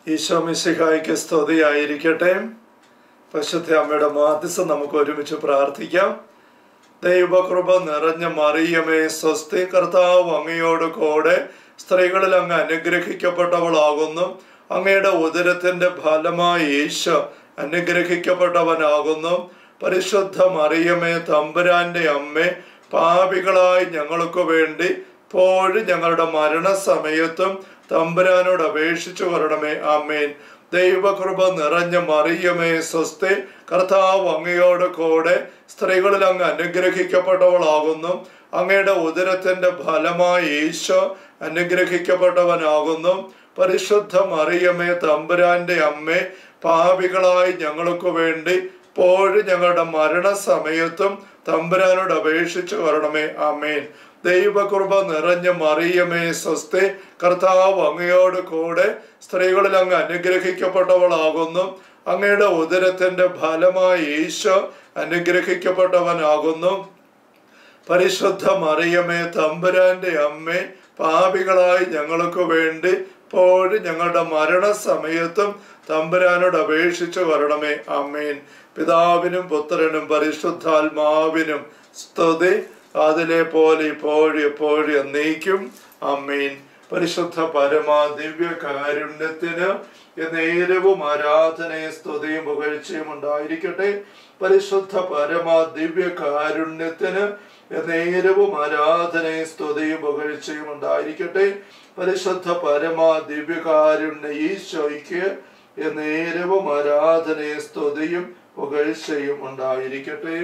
ഈശോ മിശിഹായ്ക്ക് സ്തുതിയായിരിക്കട്ടെ പരിശുദ്ധ അമ്മയുടെ മാധ്യസ്ഥം നമുക്ക് ഒരുമിച്ച് പ്രാർത്ഥിക്കാം ദൈവകൃപ നിറഞ്ഞ മറിയമേ സ്വസ്തി കർത്താവ് അങ്ങയോട് കൂടെ സ്ത്രീകളിൽ അങ്ങ് അനുഗ്രഹിക്കപ്പെട്ടവളാകുന്നു അങ്ങയുടെ ഉദരത്തിന്റെ ഫലമായി ഈശോ അനുഗ്രഹിക്കപ്പെട്ടവനാകുന്നു പരിശുദ്ധ മറിയമേ തമ്പുരാന്റെ അമ്മേ പാപികളായി ഞങ്ങൾക്ക് വേണ്ടി ഇപ്പോഴും ഞങ്ങളുടെ മരണസമയത്തും തമ്പുരാനോട് അപേക്ഷിച്ചു വരണമേ ആമേൻ ദൈവകൃപ നിറഞ്ഞ മറിയമേ സ്വസ്തി കർത്താവ് അങ്ങയോട് കൂടെ സ്ത്രീകളിൽ അങ്ങ് അനുഗ്രഹിക്കപ്പെട്ടവളാകുന്നു അങ്ങയുടെ ഉദരത്തിന്റെ ഫലമായി ഈശോ അനുഗ്രഹിക്കപ്പെട്ടവനാകുന്നു പരിശുദ്ധ മറിയമേ തമ്പുരാന്റെ അമ്മേ പാപികളായി ഞങ്ങൾക്ക് വേണ്ടി ഇപ്പോഴും ഞങ്ങളുടെ മരണസമയത്തും തമ്പുരാനോട് അപേക്ഷിച്ചു വരണമേ ആമേൻ ദൈവകൃപ നിറഞ്ഞ മറിയമേ സ്വസ്തി കർത്താവ് അങ്ങയോട് കൂടെ സ്ത്രീകളിൽ അങ്ങ് അനുഗ്രഹിക്കപ്പെട്ടവളാകുന്നു അങ്ങയുടെ ഉദരത്തിന്റെ ഫലമായി ഈശോ അനുഗ്രഹിക്കപ്പെട്ടവനാകുന്നു പരിശുദ്ധ മറിയമേ തമ്പുരാന്റെ അമ്മേ പാപികളായി ഞങ്ങൾക്ക് വേണ്ടി ഇപ്പോഴും ഞങ്ങളുടെ മരണസമയത്തും തമ്പുരാനോട് അപേക്ഷിച്ചു വരണമേ അമ്മേൻ പിതാവിനും പുത്രനും പരിശുദ്ധാത്മാവിനും സ്തുതി അതിലെ പോലെ ഇപ്പോഴും എപ്പോഴും എന്നേക്കും അമ്മേൻ പരിശുദ്ധ പരമാ ദിവ്യ കാരുണ്യത്തിന് നേരവും ആരാധനയും സ്തുതിയും പുകഴ്ചയും ഉണ്ടായിരിക്കട്ടെ പരിശുദ്ധ പരമാ ദിവ്യ കാരുണ്യത്തിന് നേരവും ആരാധനയും സ്തുതിയും പുകഴ്ചയും ഉണ്ടായിരിക്കട്ടെ പരിശുദ്ധ പരമാ ദിവ്യകാരുണ്യ ഈശോയ്ക്ക് നേരവും ആരാധനയും സ്തുതിയും പുകഴ്ചയും ഉണ്ടായിരിക്കട്ടെ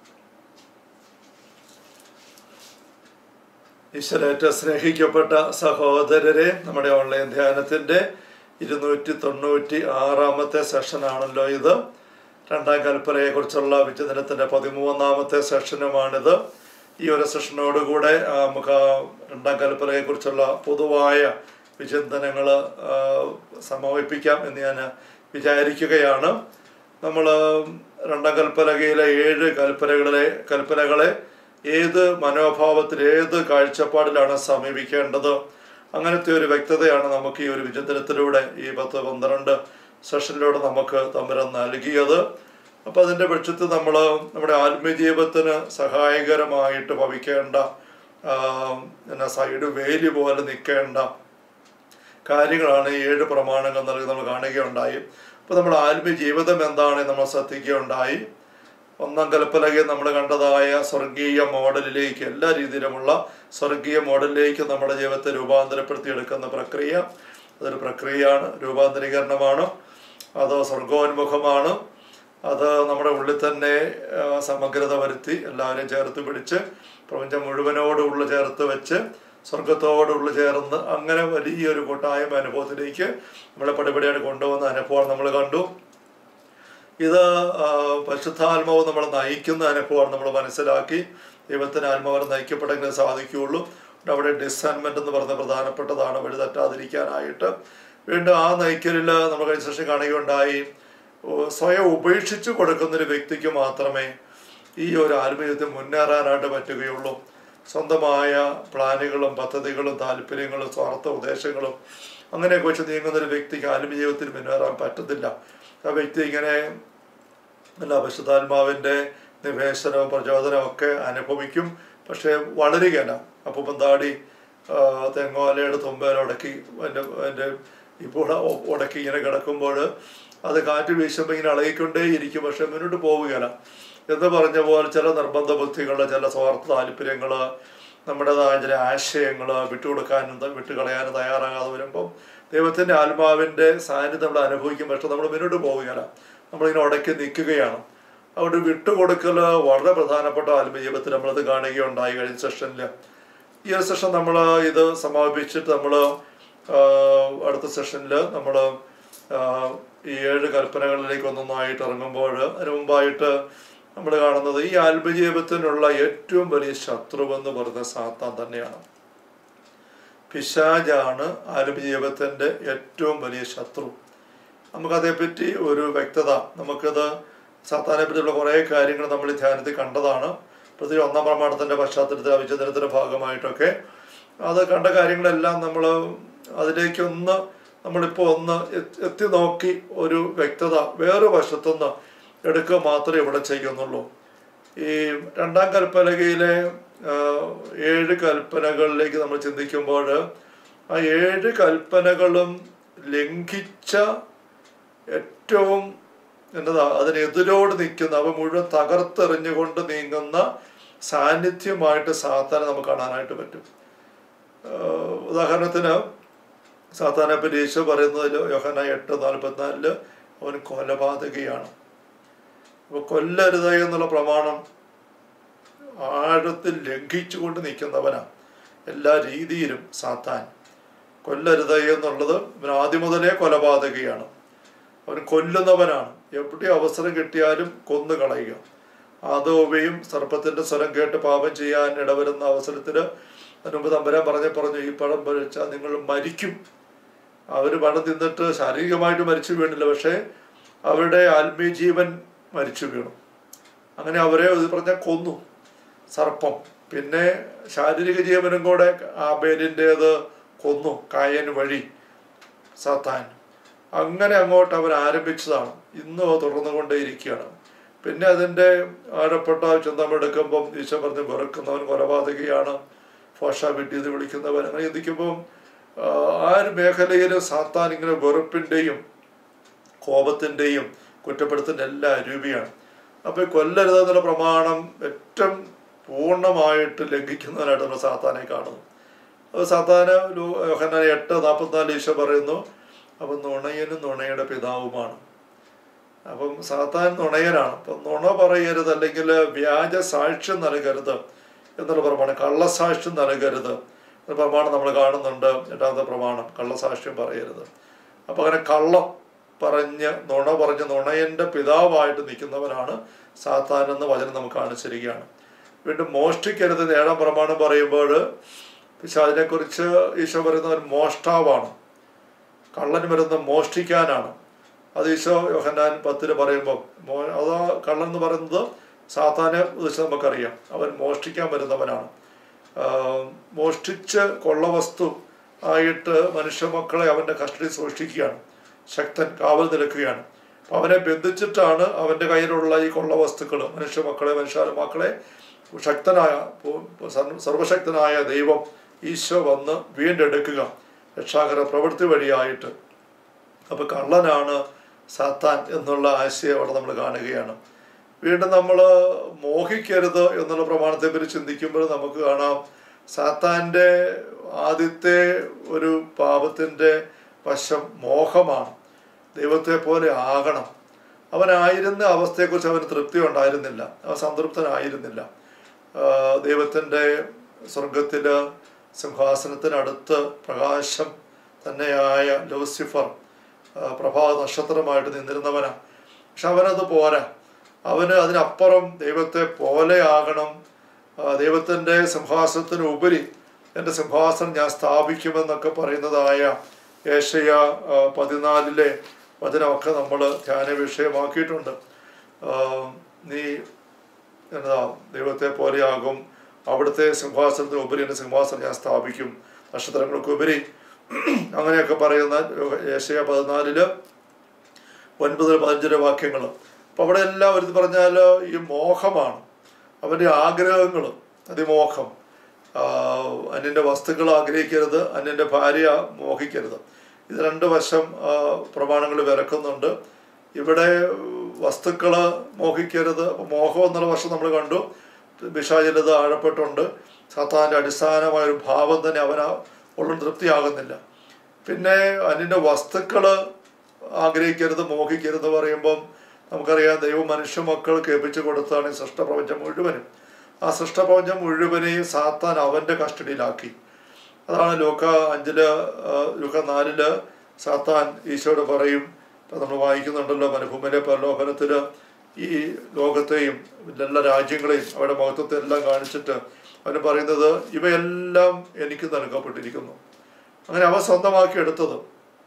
ഈശ്വരേറ്റ സ്നേഹിക്കപ്പെട്ട സഹോദരരെ നമ്മുടെ ഓൺലൈൻ ധ്യാനത്തിന്റെ ഇരുന്നൂറ്റി തൊണ്ണൂറ്റി ആറാമത്തെ സെഷനാണല്ലോ ഇത് രണ്ടാം കൽപ്പനയെ കുറിച്ചുള്ള വിചിന്തനത്തിന്റെ പതിമൂന്നാമത്തെ സെഷനുമാണിത് ഈ ഒരു സെഷനോടുകൂടെ നമുക്ക് രണ്ടാം കൽപ്പനയെ കുറിച്ചുള്ള പൊതുവായ വിചിന്തനങ്ങൾ സമാപിപ്പിക്കാം എന്ന് ഞാൻ വിചാരിക്കുകയാണ് നമ്മൾ രണ്ടാം കൽപ്പനകയിലെ ഏഴ് കൽപ്പനകളിലെ കൽപ്പനകളെ ഏത് മനോഭാവത്തിൽ ഏത് കാഴ്ചപ്പാടിലാണ് സമീപിക്കേണ്ടത് അങ്ങനത്തെ ഒരു വ്യക്തതയാണ് നമുക്ക് ഈ ഒരു വിചിന്തനത്തിലൂടെ ഈ പത്ത് പന്ത്രണ്ട് സെഷനിലൂടെ നമുക്ക് തമ്മിൽ നൽകിയത് അപ്പം അതിൻ്റെ പക്ഷത്ത് നമ്മൾ നമ്മുടെ ആത്മജീവിതത്തിന് സഹായകരമായിട്ട് ഭവിക്കേണ്ട എന്നാ സൈഡ് വേലി പോലെ നിൽക്കേണ്ട കാര്യങ്ങളാണ് ഈ ഏഴ് പ്രമാണങ്ങൾ നൽകി നമ്മൾ കാണുകയുണ്ടായി അപ്പോൾ നമ്മുടെ ആത്മീയ ജീവിതം എന്താണ് നമ്മൾ ശ്രദ്ധിക്കുകയുണ്ടായി ഒന്നാം കൽപ്പലകയിൽ നമ്മൾ കണ്ടതായ സ്വർഗീയ മോഡലിലേക്ക് എല്ലാ രീതിയിലുമുള്ള സ്വർഗീയ മോഡലിലേക്ക് നമ്മുടെ ജീവിതത്തെ രൂപാന്തരപ്പെടുത്തി എടുക്കുന്ന പ്രക്രിയ അതൊരു പ്രക്രിയയാണ് രൂപാന്തരീകരണമാണ് അത് സ്വർഗോന്മുഖമാണ് അത് നമ്മുടെ ഉള്ളിൽ തന്നെ സമഗ്രത വരുത്തി എല്ലാവരെയും ചേർത്ത് പിടിച്ച് പ്രപഞ്ചം മുഴുവനോടുള്ള ചേർത്ത് വെച്ച് സ്വർഗത്തോടുള്ള ചേർന്ന് അങ്ങനെ വലിയൊരു കൂട്ടായ്മ അനുഭവത്തിലേക്ക് നമ്മളെ പടിപടിയായിട്ട് കൊണ്ടുപോകുന്ന അനുഭവം നമ്മൾ കണ്ടു ഇത് പരിശുദ്ധാത്മാവ് നമ്മൾ നയിക്കുന്ന അനുഭവമാണ് നമ്മൾ മനസ്സിലാക്കി ദൈവത്തിന് ആത്മാവിനെ നയിക്കപ്പെടെങ്കിലും സാധിക്കുകയുള്ളൂ അവിടെ ഡിസൈൻമെന്റ് എന്ന് പറഞ്ഞ പ്രധാനപ്പെട്ടതാണ് വഴി തെറ്റാതിരിക്കാനായിട്ട് വീണ്ടും ആ നയിക്കലിൽ നമ്മൾ കഴിഞ്ഞ ശേഷം കാണുകയുണ്ടായി സ്വയം ഉപേക്ഷിച്ചു കൊടുക്കുന്നൊരു വ്യക്തിക്ക് മാത്രമേ ഈ ഒരു ആത്മീയത്തിൽ മുന്നേറാനായിട്ട് പറ്റുകയുള്ളൂ സ്വന്തമായ പ്ലാനുകളും പദ്ധതികളും താല്പര്യങ്ങളും സ്വാർത്ഥ ഉദ്ദേശങ്ങളും അങ്ങനെയൊക്കെ വെച്ച് നീങ്ങുന്ന ഒരു വ്യക്തിക്ക് ആത്മീയ ജീവിതത്തിൽ മുന്നേറാൻ പറ്റത്തില്ല ആ വ്യക്തി ഇങ്ങനെ അല്ല പരിശുദ്ധാത്മാവിൻ്റെ നിവേശനവും പ്രചോദനവും ഒക്കെ അനുഭവിക്കും പക്ഷേ വളരുകയല്ല അപ്പം താടി തെങ്ങോലയുടെ തുമ്പേല ഉടക്കി എൻ്റെ എൻ്റെ ഇപ്പോൾ ഉടക്കി ഇങ്ങനെ കിടക്കുമ്പോൾ അത് കാറ്റ് വീശുമ്പോൾ ഇങ്ങനെ അളകിക്കൊണ്ടേ ഇരിക്കും പക്ഷെ മുന്നോട്ട് പോവുകയില്ല എന്ന് പറഞ്ഞ പോലെ ചില നിർബന്ധ ബുദ്ധികൾ ചില സ്വാർത്ഥ താല്പര്യങ്ങൾ നമ്മുടേതായ ചില ആശയങ്ങൾ വിട്ടുകൊടുക്കാനും വിട്ടുകളയാനും തയ്യാറാകാതെ വരുമ്പം ദൈവത്തിൻ്റെ ആത്മാവിൻ്റെ സാന്നിധ്യം നമ്മൾ അനുഭവിക്കും പക്ഷെ നമ്മൾ മുന്നോട്ട് പോവുകയില്ല നമ്മളിങ്ങനെ ഉടക്കി നിൽക്കുകയാണ് അവിടെ വിട്ടുകൊടുക്കൽ വളരെ പ്രധാനപ്പെട്ട ആത്മീയ ജീവിതത്തിൽ നമ്മളത് കാണുകയുണ്ടായി കഴിഞ്ഞ സെഷനിൽ ഈ ഒരു സെഷൻ നമ്മൾ ഇത് സമാപിച്ചിട്ട് നമ്മൾ അടുത്ത സെഷനിൽ നമ്മൾ ഈ ഏഴ് കൽപ്പനകളിലേക്ക് ഒന്നൊന്നായിട്ട് ഇറങ്ങുമ്പോൾ അതിന് മുമ്പായിട്ട് നമ്മൾ കാണുന്നത് ഈ ആത്മജീവിതത്തിനുള്ള ഏറ്റവും വലിയ ശത്രുവെന്ന് പറയുന്ന സാത്താൻ തന്നെയാണ് പിശാജാണ് ആത്മജീവിതത്തിൻ്റെ ഏറ്റവും വലിയ ശത്രു നമുക്കതേപ്പറ്റി ഒരു വ്യക്തത നമുക്കത് സാത്താനെ പറ്റിയുള്ള കുറേ കാര്യങ്ങൾ നമ്മൾ ഈ ധ്യാനത്തിൽ കണ്ടതാണ് പ്രത്യേകിച്ച് ഒന്നാം പ്രമാണത്തിൻ്റെ പശ്ചാത്തലത്തിൽ അവിചിന്തനത്തിൻ്റെ ഭാഗമായിട്ടൊക്കെ അത് കണ്ട കാര്യങ്ങളെല്ലാം നമ്മൾ അതിലേക്കൊന്ന് നമ്മളിപ്പോൾ ഒന്ന് എ- എത്തി നോക്കി ഒരു വ്യക്തത വേറെ വശത്തുനിന്ന് എടുക്കുക മാത്രമേ ഇവിടെ ചെയ്യുന്നുള്ളൂ ഈ രണ്ടാം കൽപ്പലകയിലെ ആ, ഏഴ് കൽപ്പനകളിലേക്ക് നമ്മൾ ചിന്തിക്കുമ്പോൾ ആ ഏഴ് കൽപ്പനകളും ലംഘിച്ച ഏറ്റവും എന്നതാ അതിനെതിരോട് നിൽക്കുന്ന അവ മുഴുവൻ തകർത്തെറിഞ്ഞുകൊണ്ട് നീങ്ങുന്ന സാന്നിധ്യമായിട്ട് സാത്താനെ നമുക്ക് കാണാനായിട്ട് പറ്റും ആഹ് ഉദാഹരണത്തിന് സാത്താനെ പറ്റി ഈശോ പറയുന്നതിൽ യോഹന എട്ട് നാൽപ്പത്തിനാലില് അവൻ കൊലപാതകയാണ് അപ്പോൾ കൊല്ലരുത് എന്നുള്ള പ്രമാണം ആഴത്തിൽ ലംഘിച്ചുകൊണ്ട് നിൽക്കുന്നവനാണ് എല്ലാ രീതിയിലും സാത്താൻ കൊല്ലരുത് എന്നുള്ളത് ഇവൻ ആദ്യം മുതലേ കൊലപാതകയാണ് അവൻ കൊല്ലുന്നവനാണ് എവിടെ അവസരം കിട്ടിയാലും കൊന്നു കളയുക ആദോവയും സർപ്പത്തിന്റെ സ്വരം കേട്ട് പാപം ചെയ്യാൻ ഇടവരുന്ന അവസരത്തിൽ അതിനുമുമ്പ് തമ്പരാൻ പറഞ്ഞ പറഞ്ഞു ഈ പഴം പഴിച്ചാൽ നിങ്ങൾ മരിക്കും അവർ പഴം തിന്നിട്ട് ശാരീരികമായിട്ട് മരിച്ചു വീണില്ല പക്ഷേ അവരുടെ ആത്മീയ ജീവൻ മരിച്ചു വീണു അങ്ങനെ അവരെ ഇത് പറഞ്ഞാൽ കൊന്നു സർപ്പം പിന്നെ ശാരീരിക ജീവനും കൂടെ ആബേലിൻ്റേത് കൊന്നു കായൻ വഴി സാത്താൻ അങ്ങനെ അങ്ങോട്ട് അവൻ ആരംഭിച്ചതാണ് ഇന്നും അത് തുടർന്നുകൊണ്ടേയിരിക്കുകയാണ് പിന്നെ അതിൻ്റെ ആഴപ്പെട്ട ചിന്തമെടുക്കുമ്പം ഈശോ പറഞ്ഞ് വെറുക്കുന്നവൻ കൊലപാതകയാണ് ഫോഷ വിട്ടിയത് വിളിക്കുന്നവൻ അങ്ങനെ ചിന്തിക്കുമ്പം ആ, ആ ഒരു മേഖലയിൽ സാത്താൻ ഇങ്ങനെ വെറുപ്പിൻ്റെയും കോപത്തിൻ്റെയും കുറ്റപ്പെടുത്തിൻ്റെ എല്ലാ രൂപിയാണ് അപ്പോൾ ഈ കൊല്ലരുത് എന്നുള്ള പ്രമാണം ഏറ്റവും പൂർണ്ണമായിട്ട് ലംഘിക്കുന്നതിനായിട്ട് നമ്മൾ സാത്താനെ കാണുന്നു അപ്പോൾ സാത്താന് ലൂ- യോഹന്നാൻ എട്ട് നാൽപ്പത്തിനാല് ഈശോ പറയുന്നു അപ്പം നുണയനും നുണയുടെ പിതാവുമാണ് അപ്പം സാത്താൻ നുണയനാണ് അപ്പം നുണ പറയരുത് അല്ലെങ്കിൽ വ്യാജ സാക്ഷ്യം നൽകരുത് എന്നുള്ള പ്രമാണം കള്ളസാക്ഷ്യം നൽകരുത് എന്ന പ്രമാണം നമ്മൾ കാണുന്നുണ്ട് എട്ടാമത്തെ പ്രമാണം കള്ളസാക്ഷ്യം പറയരുത് അപ്പം അങ്ങനെ കള്ളം പറഞ്ഞ് നുണ പറഞ്ഞ് നുണയൻ്റെ പിതാവായിട്ട് നിൽക്കുന്നവനാണ് സാത്താൻ എന്ന വചനം നമുക്ക് കാണിച്ചിരിക്കുകയാണ് വീണ്ടും മോഷ്ടിക്കരുത് എന്ന് ഏഴാം പ്രമാണം പറയുമ്പോൾ പക്ഷെ അതിനെക്കുറിച്ച് ഈശോ പറയുന്നവൻ മോഷ്ടാവാണ് കള്ളൻ വരുന്ന മോഷ്ടിക്കാനാണ് അത് ഈശോ യോഹന്നാൻ പത്തിന് പറയുമ്പോൾ മോ അത് കള്ളൻ എന്ന് പറയുന്നത് സാത്താനെ കുറിച്ച് നമുക്കറിയാം അവൻ മോഷ്ടിക്കാൻ വരുന്നവനാണ് ആഹ് മോഷ്ടിച്ച് കൊള്ളവസ്തു ആയിട്ട് മനുഷ്യമക്കളെ അവൻ്റെ കസ്റ്റഡി സൂക്ഷിക്കുകയാണ് ശക്തൻ കാവൽ നിൽക്കുകയാണ് അപ്പം അവനെ ബന്ധിച്ചിട്ടാണ് അവൻ്റെ കയ്യിലുള്ള ഈ കൊള്ളവസ്തുക്കൾ മനുഷ്യമക്കളെ മനുഷ്യാത്മാക്കളെ ശക്തനായ പു- സർവ- സർവശക്തനായ ദൈവം ഈശോ വന്ന് വീണ്ടെടുക്കുക രക്ഷാകര പ്രവൃത്തി വഴിയായിട്ട് അപ്പോൾ കള്ളനാണ് സാത്താൻ എന്നുള്ള ആശയം അവിടെ നമ്മൾ കാണുകയാണ് വീണ്ടും നമ്മൾ മോഹിക്കരുത് എന്നുള്ള പ്രമാണത്തെ പറ്റി ചിന്തിക്കുമ്പോൾ നമുക്ക് കാണാം സാത്താൻ്റെ ആദ്യത്തെ ഒരു പാപത്തിൻ്റെ വശം മോഹമാണ് ദൈവത്തെ പോലെ ആകണം അവനായിരുന്ന അവസ്ഥയെക്കുറിച്ച് അവന് തൃപ്തി ഉണ്ടായിരുന്നില്ല അവൻ സംതൃപ്തനായിരുന്നില്ല ആഹ് ദൈവത്തിൻ്റെ സ്വർഗത്തിൽ സിംഹാസനത്തിനടുത്ത് പ്രകാശം തന്നെയായ ലൂസിഫർ ആഹ് പ്രഭാത നക്ഷത്രമായിട്ട് നിന്നിരുന്നവനാണ് പക്ഷെ അവനത് പോരാ അവന് അതിനപ്പുറം ദൈവത്തെ പോലെ ആകണം ആഹ് ദൈവത്തിൻ്റെ സിംഹാസനത്തിന് ഉപരി എൻ്റെ സിംഹാസനം ഞാൻ സ്ഥാപിക്കുമെന്നൊക്കെ പറയുന്നതായ ഏഷ്യ ആഹ് പതിനാലിലെ വചനമൊക്കെ നമ്മൾ ധ്യാന വിഷയമാക്കിയിട്ടുണ്ട് ആഹ് നീ എന്നതാ ദൈവത്തെ പോലെയാകും അവിടുത്തെ സിംഹാസനത്തിന് ഉപരി എൻ്റെ സിംഹാസനം ഞാൻ സ്ഥാപിക്കും നക്ഷത്രങ്ങൾക്ക് ഉപരി അങ്ങനെയൊക്കെ പറയുന്ന ഏഷ്യ പതിനാലില് ഒൻപത് പതിനഞ്ചര വാക്യങ്ങൾ അപ്പം അവിടെ എല്ലാം ഒരു പറഞ്ഞാൽ ഈ മോഹമാണ് അവൻ്റെ ആഗ്രഹങ്ങൾ അതിമോഹം ആഹ് അന്യൻ്റെ വസ്തുക്കൾ ആഗ്രഹിക്കരുത് അന്യൻ്റെ ഭാര്യ മോഹിക്കരുത് ഇത് രണ്ട് വശം പ്രമാണങ്ങൾ വിലക്കുന്നുണ്ട് ഇവിടെ വസ്തുക്കൾ മോഹിക്കരുത് അപ്പോൾ മോഹം എന്നുള്ള വശം നമ്മൾ കണ്ടു വിഷാചലത ആഴപ്പെട്ടുണ്ട് സാത്താൻ്റെ അടിസ്ഥാനമായ ഒരു ഭാവം തന്നെ അവന് ഉള്ള തൃപ്തിയാകുന്നില്ല പിന്നെ അതിൻ്റെ വസ്തുക്കൾ ആഗ്രഹിക്കരുത് മോഹിക്കരുത് പറയുമ്പം നമുക്കറിയാം ദൈവം മനുഷ്യ മക്കൾക്ക് ഏൽപ്പിച്ചു കൊടുത്താണ് ഈ സൃഷ്ടപ്രപഞ്ചം മുഴുവനും ആ സൃഷ്ടപ്രപഞ്ചം മുഴുവനെയും സാത്താൻ അവൻ്റെ കസ്റ്റഡിയിലാക്കി അതാണ് ലൂക്ക അഞ്ചില് ആ, ലൂക്ക നാലില് സാത്താൻ ഈശോയോട് പറയും ഇപ്പം നമ്മൾ വായിക്കുന്നുണ്ടല്ലോ മരുഭൂമിയിലെ പ്രലോഭനത്തിൽ ഈ ലോകത്തെയും എല്ലാ രാജ്യങ്ങളെയും അവരുടെ മഹത്വത്തെ എല്ലാം കാണിച്ചിട്ട് അവന് പറയുന്നത് ഇവയെല്ലാം എനിക്ക് നൽകപ്പെട്ടിരിക്കുന്നു അങ്ങനെ അവ സ്വന്തമാക്കി എടുത്തത്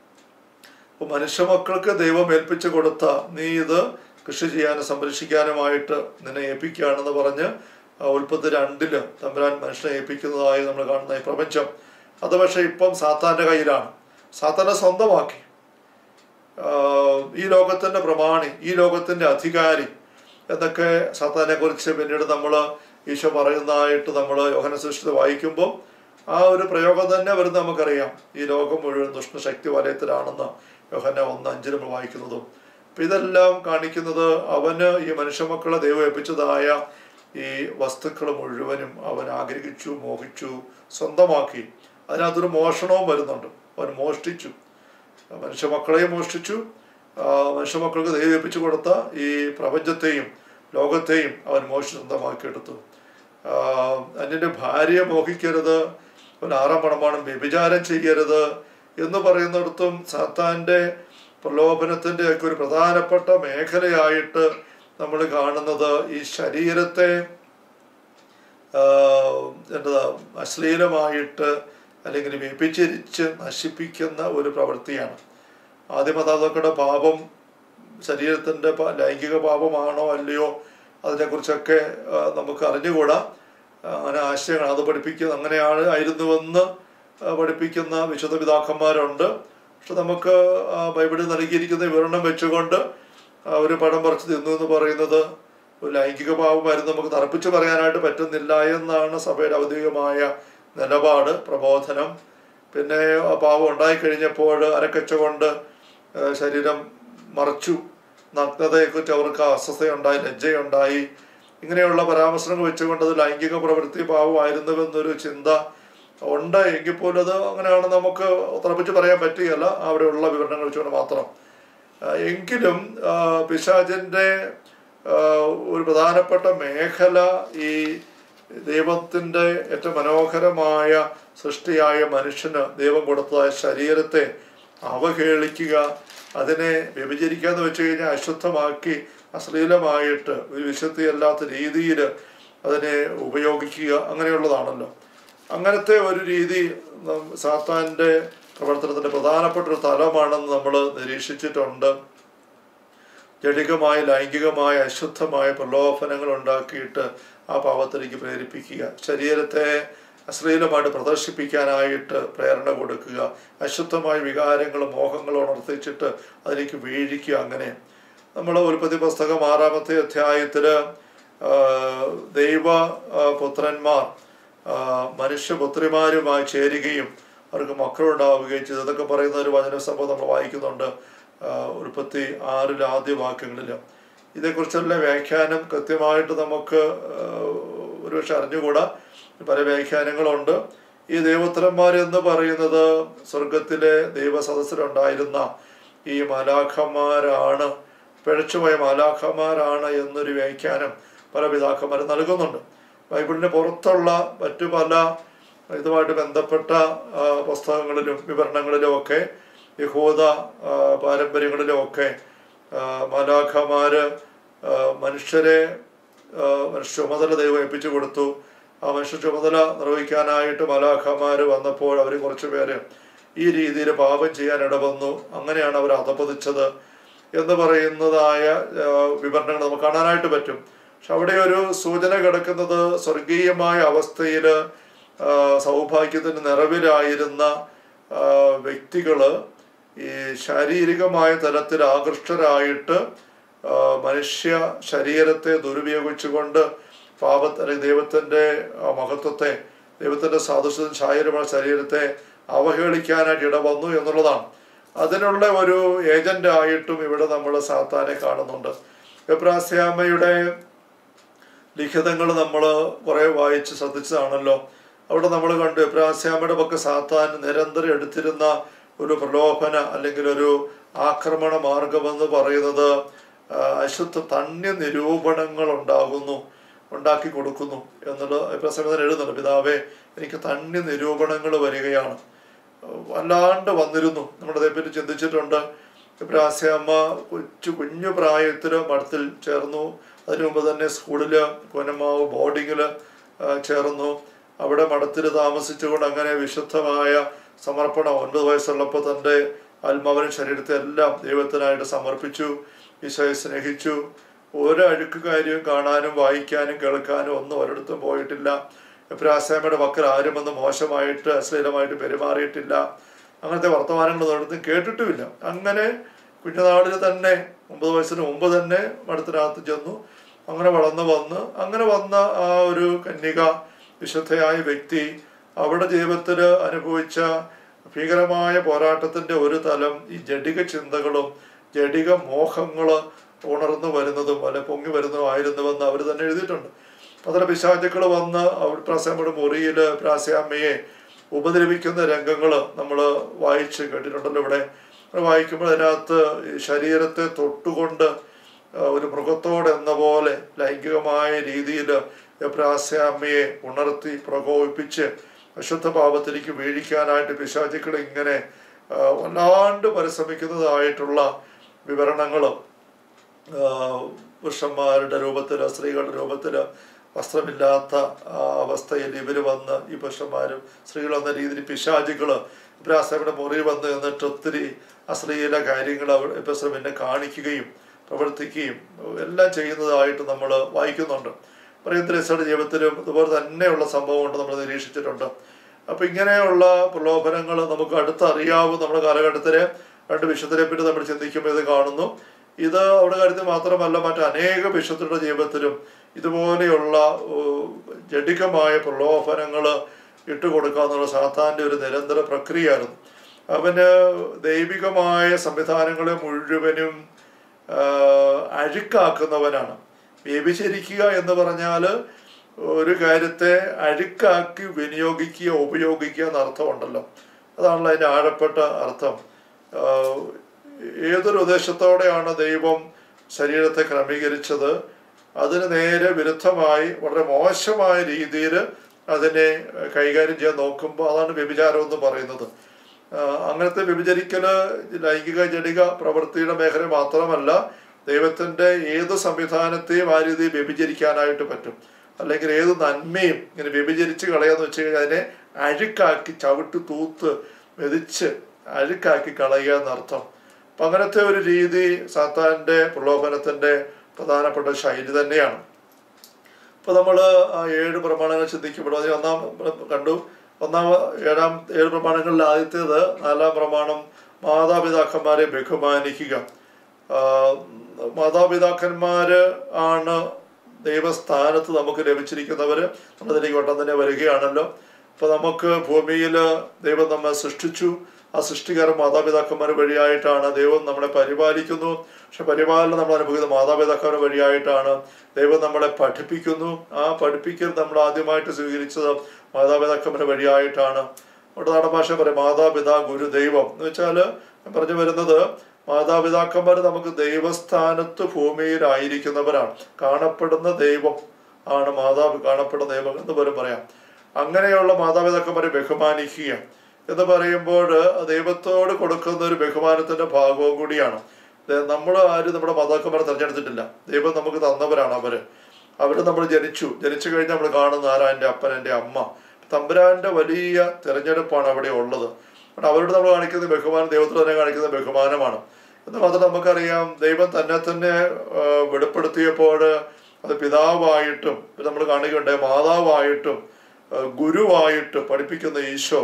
അപ്പോൾ മനുഷ്യമക്കൾക്ക് ദൈവം ഏൽപ്പിച്ചു കൊടുത്ത നീ ഇത് കൃഷി ചെയ്യാനും സംരക്ഷിക്കാനുമായിട്ട് നിന്നെ ഏൽപ്പിക്കുകയാണെന്ന് പറഞ്ഞ് ആ ഉൽപ്പത്തി രണ്ടില് തമ്പുരാൻ മനുഷ്യനെ ഏൽപ്പിക്കുന്നതായി നമ്മൾ കാണുന്ന ഈ പ്രപഞ്ചം അത് പക്ഷേ ഇപ്പം സാത്താൻ്റെ കയ്യിലാണ് സാത്താനെ സ്വന്തമാക്കി ആഹ് ഈ ലോകത്തിൻ്റെ പ്രമാണി ഈ ലോകത്തിൻ്റെ അധികാരി എന്നൊക്കെ സാത്താനെ കുറിച്ച് പിന്നീട് നമ്മൾ ഈശോ പറയുന്നതായിട്ട് നമ്മൾ യോഹന സൃഷ്ടിത വായിക്കുമ്പോൾ ആ ഒരു പ്രയോഗം തന്നെ വരുന്ന നമുക്കറിയാം ഈ ലോകം മുഴുവൻ ദുഷ്ടശക്തി വലയത്തിലാണെന്ന് യോഹന ഒന്ന് അഞ്ചിൽ നമ്മൾ വായിക്കുന്നതും അപ്പം ഇതെല്ലാം കാണിക്കുന്നത് അവന് ഈ മനുഷ്യമക്കളെ ദൈവം ഏൽപ്പിച്ചതായ ഈ വസ്തുക്കൾ മുഴുവനും അവൻ ആഗ്രഹിച്ചു മോഹിച്ചു സ്വന്തമാക്കി അതിനകത്തൊരു മോഷണവും വരുന്നുണ്ട് അവൻ മോഷ്ടിച്ചു മനുഷ്യമക്കളെയും മോഷ്ടിച്ചു ആ, മനുഷ്യമക്കൾക്ക് ദൈവം ഏൽപ്പിച്ചു കൊടുത്ത ഈ പ്രപഞ്ചത്തെയും ലോകത്തെയും അവൻ മോഷ്ടി സ്വന്തമാക്കിയെടുത്തു ആ, അന്യൻ്റെ ഭാര്യയെ മോഹിക്കരുത് അവൻ ആറാം പണമാണ് വ്യഭിചാരം ചെയ്യരുത് എന്ന് പറയുന്നിടത്തും സാത്താൻ്റെ പ്രലോഭനത്തിൻ്റെ ഒക്കെ ഒരു പ്രധാനപ്പെട്ട മേഖലയായിട്ട് നമ്മൾ കാണുന്നത് ഈ ശരീരത്തെ ആഹ് എന്താ അശ്ലീലമായിട്ട് അല്ലെങ്കിൽ വ്യഭിചരിച്ച് നശിപ്പിക്കുന്ന ഒരു പ്രവൃത്തിയാണ് ആദ്യം അതാതൊക്കെ പാപം ശരീരത്തിൻ്റെ പ- ലൈംഗിക പാപമാണോ അല്ലയോ അതിനെക്കുറിച്ചൊക്കെ ആ, നമുക്ക് അറിഞ്ഞുകൂടാ ആ, അങ്ങനെ ആശയങ്ങൾ അത് പഠിപ്പിക്കുന്ന അങ്ങനെയാണ് ആയിരുന്നുവെന്ന് ആ, പഠിപ്പിക്കുന്ന വിശുദ്ധ പിതാക്കന്മാരുണ്ട് പക്ഷെ നമുക്ക് ആ, ബൈബിളിൽ നൽകിയിരിക്കുന്ന വിവരണം വെച്ചുകൊണ്ട് ആ, ഒരു പടം പറിച്ച് തിന്നു എന്ന് പറയുന്നത് ഒരു ലൈംഗിക പാപമായിരുന്നു നമുക്ക് തറപ്പിച്ച് പറയാനായിട്ട് പറ്റുന്നില്ല എന്നാണ് സഭയുടെ ഔദ്യോഗികമായ നിലപാട് പ്രബോധനം പിന്നെ ആ പാപം ഉണ്ടായിക്കഴിഞ്ഞപ്പോൾ അരക്കച്ച കൊണ്ട് ആ, ശരീരം മറച്ചു നഗ്നതയെക്കുറിച്ച് അവർക്ക് അസ്വസ്ഥയുണ്ടായി ലജ്ജയുണ്ടായി ഇങ്ങനെയുള്ള പരാമർശങ്ങൾ വെച്ചുകൊണ്ട് അത് ലൈംഗിക പ്രവൃത്തി പാവമായിരുന്നുവെന്നൊരു ചിന്ത ഉണ്ട് എങ്കിൽ പോലും അത് അങ്ങനെയാണ് നമുക്ക് ഉറപ്പിച്ച് പറയാൻ പറ്റുകയല്ല അവിടെയുള്ള വിവരണങ്ങൾ വെച്ചുകൊണ്ട് മാത്രം ആ, എങ്കിലും ആ, പിശാചിൻ്റെ ആ, ഒരു പ്രധാനപ്പെട്ട മേഖല ഈ ദൈവത്തിൻ്റെ ഏറ്റവും മനോഹരമായ സൃഷ്ടിയായ മനുഷ്യന് ദൈവം കൊടുത്തതായ ശരീരത്തെ അവഹേളിക്കുക അതിനെ വ്യഭിചരിക്കുക എന്ന് വെച്ച് കഴിഞ്ഞാൽ അശുദ്ധമാക്കി അശ്ലീലമായിട്ട് ഒരു വിശുദ്ധിയല്ലാത്ത രീതിയിൽ അതിനെ ഉപയോഗിക്കുക അങ്ങനെയുള്ളതാണല്ലോ അങ്ങനത്തെ ഒരു രീതി നം- സാത്താൻ്റെ പ്രവർത്തനത്തിൻ്റെ പ്രധാനപ്പെട്ട ഒരു തലമാണെന്ന് നമ്മൾ നിരീക്ഷിച്ചിട്ടുണ്ട് ജടികമായ ലൈംഗികമായ അശുദ്ധമായ പ്രലോഭനങ്ങൾ ഉണ്ടാക്കിയിട്ട് ആ പാപത്തിലേക്ക് പ്രേരിപ്പിക്കുക ശരീരത്തെ അശ്ലീലമായിട്ട് പ്രദർശിപ്പിക്കാനായിട്ട് പ്രേരണ കൊടുക്കുക അശുദ്ധമായ വികാരങ്ങളും മോഹങ്ങളും ഉണർത്തിച്ചിട്ട് അതിലേക്ക് വീഴിക്കുക അങ്ങനെ നമ്മൾ ഉൽപ്പത്തി പുസ്തകം ആറാമത്തെ അധ്യായത്തിൽ ദൈവ ആ, പുത്രന്മാർ ആ, മനുഷ്യപുത്രിമാരുമായി ചേരുകയും അവർക്ക് മക്കളുണ്ടാവുകയും ചെയ്തു ഇതൊക്കെ പറയുന്ന ഒരു വചന സംഭവം നമ്മൾ വായിക്കുന്നുണ്ട് ആ, ഉൽപ്പത്തി ആറിൽ ആദ്യ വാക്യങ്ങളിൽ ഇതേക്കുറിച്ചുള്ള വ്യാഖ്യാനം കൃത്യമായിട്ട് നമുക്ക് ആ, ഒരുപക്ഷെ അറിഞ്ഞുകൂടാ പല വ്യാഖ്യാനങ്ങളുണ്ട് ഈ ദൈവോത്തരന്മാർ എന്ന് പറയുന്നത് സ്വർഗത്തിലെ ദൈവസദസ്സിലുണ്ടായിരുന്ന ഈ മാലാഖമാരാണ് പിഴച്ചുപോയ മാലാഖമാരാണ് എന്നൊരു വ്യാഖ്യാനം പല പിതാക്കന്മാരും നൽകുന്നുണ്ട് ബൈബിളിന് പുറത്തുള്ള മറ്റു പല ഇതുമായിട്ട് ബന്ധപ്പെട്ട ആ, പുസ്തകങ്ങളിലും വിവരണങ്ങളിലും ഒക്കെ യഹൂദ ആ, പാരമ്പര്യങ്ങളിലും ഒക്കെ ആ, മാലാഖമാര് ആ, മനുഷ്യരെ ആ, മനുഷ്യ ചുമതല ദൈവം ഏൽപ്പിച്ചു കൊടുത്തു ആ മനുഷ്യ ചുമതല നിർവഹിക്കാനായിട്ട് മലാഖമാര് വന്നപ്പോൾ അവർ കുറച്ച് പേര് ഈ രീതിയിൽ പാപം ചെയ്യാൻ ഇടവന്നു അങ്ങനെയാണ് അവർ അധപതിച്ചത് എന്ന് പറയുന്നതായ ആ, വിവരണങ്ങൾ നമുക്ക് കാണാനായിട്ട് പറ്റും പക്ഷെ അവിടെ ഒരു സൂചന കിടക്കുന്നത് സ്വർഗീയമായ അവസ്ഥയിൽ സൗഭാഗ്യത്തിന് നിറവിലായിരുന്ന ആ, വ്യക്തികള് ഈ ശാരീരികമായ തലത്തിൽ ആകൃഷ്ടരായിട്ട് ആ, മനുഷ്യ ശരീരത്തെ ദുരുപയോഗിച്ചുകൊണ്ട് പാപത്ത് അല്ലെങ്കിൽ ദൈവത്തിൻ്റെ ആ, മഹത്വത്തെ ദൈവത്തിൻ്റെ സാദൃശ്യവും ഛായരുമായ ശരീരത്തെ അവഹേളിക്കാനായിട്ട് ഇടവന്നു എന്നുള്ളതാണ് അതിനുള്ള ഒരു ഏജന്റ് ആയിട്ടും ഇവിടെ നമ്മൾ സാത്താനെ കാണുന്നുണ്ട് എബ്രാസ്യാമ്മയുടെ ലിഖിതങ്ങൾ നമ്മൾ കുറേ വായിച്ച് ശ്രദ്ധിച്ചതാണല്ലോ അവിടെ നമ്മൾ കണ്ടു എബ്രാസ്യാമ്മയുടെ പക്ക സാത്താൻ നിരന്തരം എടുത്തിരുന്ന ഒരു പ്രലോഭന അല്ലെങ്കിൽ ഒരു ആക്രമണ മാർഗമെന്ന് പറയുന്നത് ആ, അശുദ്ധ തണ്യ നിരൂപണങ്ങൾ ഉണ്ടാകുന്നു ഉണ്ടാക്കി കൊടുക്കുന്നു എന്നുള്ളത് എബ്രാസ്യാമ്മ എഴുതുന്നുണ്ട് പിതാവേ എനിക്ക് തണ്യ നിരൂപണങ്ങൾ വരികയാണ് വല്ലാണ്ട് വന്നിരുന്നു നമ്മളതേപ്പറ്റി ചിന്തിച്ചിട്ടുണ്ട് ഇബ്രാസ്യമ്മ കൊച്ചു കുഞ്ഞു പ്രായത്തിൽ മഠത്തിൽ ചേർന്നു അതിനു മുമ്പ് തന്നെ സ്കൂളിൽ കൊനമാവ് ബോർഡിങ്ങിൽ ചേർന്നു അവിടെ മഠത്തിൽ താമസിച്ചുകൊണ്ട് അങ്ങനെ വിശുദ്ധമായ സമർപ്പണം ഒൻപത് വയസ്സുള്ളപ്പോൾ തൻ്റെ ആത്മാവിനും ശരീരത്തെ എല്ലാം ദൈവത്തിനായിട്ട് സമർപ്പിച്ചു ഈശോയെ സ്നേഹിച്ചു ഒരു അഴുക്ക് കാര്യവും കാണാനും വായിക്കാനും കേൾക്കാനും ഒന്നും ഒരിടത്തും പോയിട്ടില്ല എബ്രാസാമയുടെ മക്കൾ ആരും ഒന്നും മോശമായിട്ട് അശ്ലീലമായിട്ട് പെരുമാറിയിട്ടില്ല അങ്ങനത്തെ വർത്തമാനങ്ങൾ ഒരിടത്തും കേട്ടിട്ടുമില്ല അങ്ങനെ കുഞ്ഞുനാളിൽ തന്നെ ഒമ്പത് വയസ്സിന് മുമ്പ് തന്നെ മഠത്തിനകത്ത് ചെന്നു അങ്ങനെ വളർന്നു വന്ന് അങ്ങനെ വന്ന ആ ഒരു കന്യക വിശുദ്ധയായ വ്യക്തി അവരുടെ ജീവിതത്തിൽ അനുഭവിച്ച ഭീകരമായ പോരാട്ടത്തിന്റെ ഒരു തലം ഈ ജഡിക ചിന്തകളും ജഡിക മോഹങ്ങൾ ഉണർന്നു വരുന്നതും അല്ലെ പൊങ്ങി വരുന്നതുമായിരുന്നുവെന്ന് അവർ തന്നെ എഴുതിയിട്ടുണ്ട് അതിലെ പിശാചുക്കൾ വന്ന് അവർ പ്രാസ്യാമ്മയുടെ മുറിയിൽ പ്രാസ്യാമ്മയെ ഉപദ്രവിക്കുന്ന രംഗങ്ങൾ നമ്മൾ വായിച്ച് കേട്ടിട്ടുണ്ടല്ലോ ഇവിടെ അത് വായിക്കുമ്പോൾ അതിനകത്ത് ഈ ശരീരത്തെ തൊട്ടുകൊണ്ട് ആ, ഒരു മൃഗത്തോട് എന്ന പോലെ ലൈംഗികമായ രീതിയിൽ പ്രാസ്യാമ്മയെ ഉണർത്തി പ്രകോപിപ്പിച്ച് അശുദ്ധ പാപത്തിലേക്ക് വീഴിക്കാനായിട്ട് പിശാചുക്കൾ ഇങ്ങനെ ആ, വല്ലാണ്ട് പരിശ്രമിക്കുന്നതായിട്ടുള്ള വിവരണങ്ങളും പുരുഷന്മാരുടെ രൂപത്തിൽ സ്ത്രീകളുടെ രൂപത്തിൽ വസ്ത്രമില്ലാത്ത ആ അവസ്ഥയിൽ ഇവർ വന്ന് ഈ പുരുഷന്മാരും സ്ത്രീകൾ എന്ന രീതിയിൽ പിശാചുകൾ ഇബ്രാസയുടെ മുറി വന്ന് എന്നിട്ട് ഒത്തിരി അശ്ലീല കാര്യങ്ങൾ അവർ ഇബ്രാസം പിന്നെ കാണിക്കുകയും പ്രവർത്തിക്കുകയും എല്ലാം ചെയ്യുന്നതായിട്ട് നമ്മൾ വായിക്കുന്നുണ്ട് പറയുന്ന ജീവിതത്തിലും ഇതുപോലെ തന്നെയുള്ള സംഭവമുണ്ട് നമ്മൾ നിരീക്ഷിച്ചിട്ടുണ്ട് അപ്പൊ ഇങ്ങനെയുള്ള പ്രലോഭനങ്ങൾ നമുക്ക് അടുത്തറിയാവും നമ്മുടെ കാലഘട്ടത്തിലെ രണ്ട് വിശുദ്ധരെ പറ്റി നമ്മൾ ചിന്തിക്കുമ്പോൾ ഇത് കാണുന്നു ഇത് അവിടെ കാര്യത്തിൽ മാത്രമല്ല മറ്റ് അനേക വിശുദ്ധരുടെ ജീവിതത്തിലും ഇതുപോലെയുള്ള ഏഹ്, ജഡികമായ പ്രലോഭനങ്ങൾ ഇട്ടുകൊടുക്കുക എന്നുള്ള സാത്താൻ്റെ ഒരു നിരന്തര പ്രക്രിയയായിരുന്നു അവന് ദൈവികമായ സംവിധാനങ്ങളെ മുഴുവനും ആഹ്, അഴുക്കാക്കുന്നവനാണ് വ്യഭിചരിക്കുക എന്ന് പറഞ്ഞാൽ ഒരു കാര്യത്തെ അഴുക്കാക്കി വിനിയോഗിക്കുക ഉപയോഗിക്കുക എന്ന അർത്ഥമുണ്ടല്ലോ അതാണല്ലോ അതിൻ്റെ ആഴപ്പെട്ട അർത്ഥം ആഹ് ഏതൊരു ഉദ്ദേശത്തോടെയാണ് ദൈവം ശരീരത്തെ ക്രമീകരിച്ചത് അതിന് നേരെ വിരുദ്ധമായി വളരെ മോശമായ രീതിയിൽ അതിനെ കൈകാര്യം ചെയ്യാൻ നോക്കുമ്പോൾ അതാണ് വ്യഭിചാരം എന്ന് പറയുന്നത് ആഹ് അങ്ങനത്തെ വ്യഭിചരിക്കല് ലൈംഗിക ജടിക പ്രവൃത്തിയുടെ മേഖല മാത്രമല്ല ദൈവത്തിന്റെ ഏത് സംവിധാനത്തെയും ആ രീതിയിൽ വ്യഭിചരിക്കാനായിട്ട് പറ്റും അല്ലെങ്കിൽ ഏത് നന്മയും ഇങ്ങനെ വ്യഭിചരിച്ച് കളയാന്ന് വെച്ച് കഴിഞ്ഞാൽ അതിനെ അഴുക്കാക്കി ചവിട്ട് തൂത്ത് മെതിച്ച് അഴുക്കാക്കി കളയുക എന്നർത്ഥം അപ്പൊ അങ്ങനത്തെ ഒരു രീതി സാത്താന്റെ പ്രലോഭനത്തിന്റെ പ്രധാനപ്പെട്ട ശൈലി തന്നെയാണ് ഇപ്പൊ നമ്മൾ ആ ഏഴ് പ്രമാണങ്ങൾ ചിന്തിക്കുമ്പോൾ അതിൽ ഒന്നാം കണ്ടു ഒന്നാം ഏഴാം ഏഴ് പ്രമാണങ്ങളിൽ ആദ്യത്തേത് നാലാം പ്രമാണം മാതാപിതാക്കന്മാരെ ബഹുമാനിക്കുക ആ, മാതാപിതാക്കന്മാര് ആണ് ദൈവസ്ഥാനത്ത് നമുക്ക് ലഭിച്ചിരിക്കുന്നവര് നമ്മളതിലേക്ക് വട്ടം തന്നെ വരികയാണല്ലോ അപ്പൊ നമുക്ക് ഭൂമിയിൽ ദൈവം നമ്മെ സൃഷ്ടിച്ചു ആ സൃഷ്ടികാരൻ മാതാപിതാക്കന്മാർ വഴിയായിട്ടാണ് ദൈവം നമ്മളെ പരിപാലിക്കുന്നു പക്ഷെ പരിപാലനം നമ്മൾ അനുഭവിക്കുന്ന മാതാപിതാക്കന്മാർ വഴിയായിട്ടാണ് ദൈവം നമ്മളെ പഠിപ്പിക്കുന്നു ആ പഠിപ്പിക്കൽ നമ്മൾ ആദ്യമായിട്ട് സ്വീകരിച്ചത് മാതാപിതാക്കന്മാർ വഴിയായിട്ടാണ് അവിടെ നാടൻ ഭാഷ പറയും മാതാപിതാ ഗുരു ദൈവം എന്ന് വെച്ചാൽ പറഞ്ഞു വരുന്നത് മാതാപിതാക്കന്മാർ നമുക്ക് ദൈവസ്ഥാനത്ത് ഭൂമിയിലായിരിക്കുന്നവരാണ് കാണപ്പെടുന്ന ദൈവം ആണ് മാതാവ് കാണപ്പെടുന്ന ദൈവം എന്ന് പോലും പറയാം അങ്ങനെയുള്ള മാതാപിതാക്കന്മാരെ ബഹുമാനിക്കുക എന്ന് പറയുമ്പോൾ ദൈവത്തോട് കൊടുക്കുന്ന ഒരു ബഹുമാനത്തിന്റെ ഭാഗവും കൂടിയാണ് നമ്മൾ ആരും നമ്മുടെ മാതാക്കന്മാരെ തിരഞ്ഞെടുത്തിട്ടില്ല ദൈവം നമുക്ക് തന്നവരാണ് അവര് അവര് നമ്മൾ ജനിച്ചു ജനിച്ചു കഴിഞ്ഞാൽ നമ്മൾ കാണുന്ന ആരാ എൻ്റെ അപ്പൻ എൻ്റെ അമ്മ തമ്പുരാന്റെ വലിയ തിരഞ്ഞെടുപ്പാണ് അവിടെ ഉള്ളത് അപ്പോൾ അവരോട് നമ്മൾ കാണിക്കുന്ന ബഹുമാനം ദൈവത്തിൽ തന്നെ കാണിക്കുന്ന ബഹുമാനമാണ് എന്ന് മാത്രം നമുക്കറിയാം ദൈവം തന്നെ തന്നെ ആ, വെളിപ്പെടുത്തിയപ്പോൾ അത് പിതാവായിട്ടും പിന്നെ നമ്മൾ കാണുകയുണ്ടായി മാതാവായിട്ടും ആ, ഗുരുവായിട്ടും പഠിപ്പിക്കുന്ന ഈശോ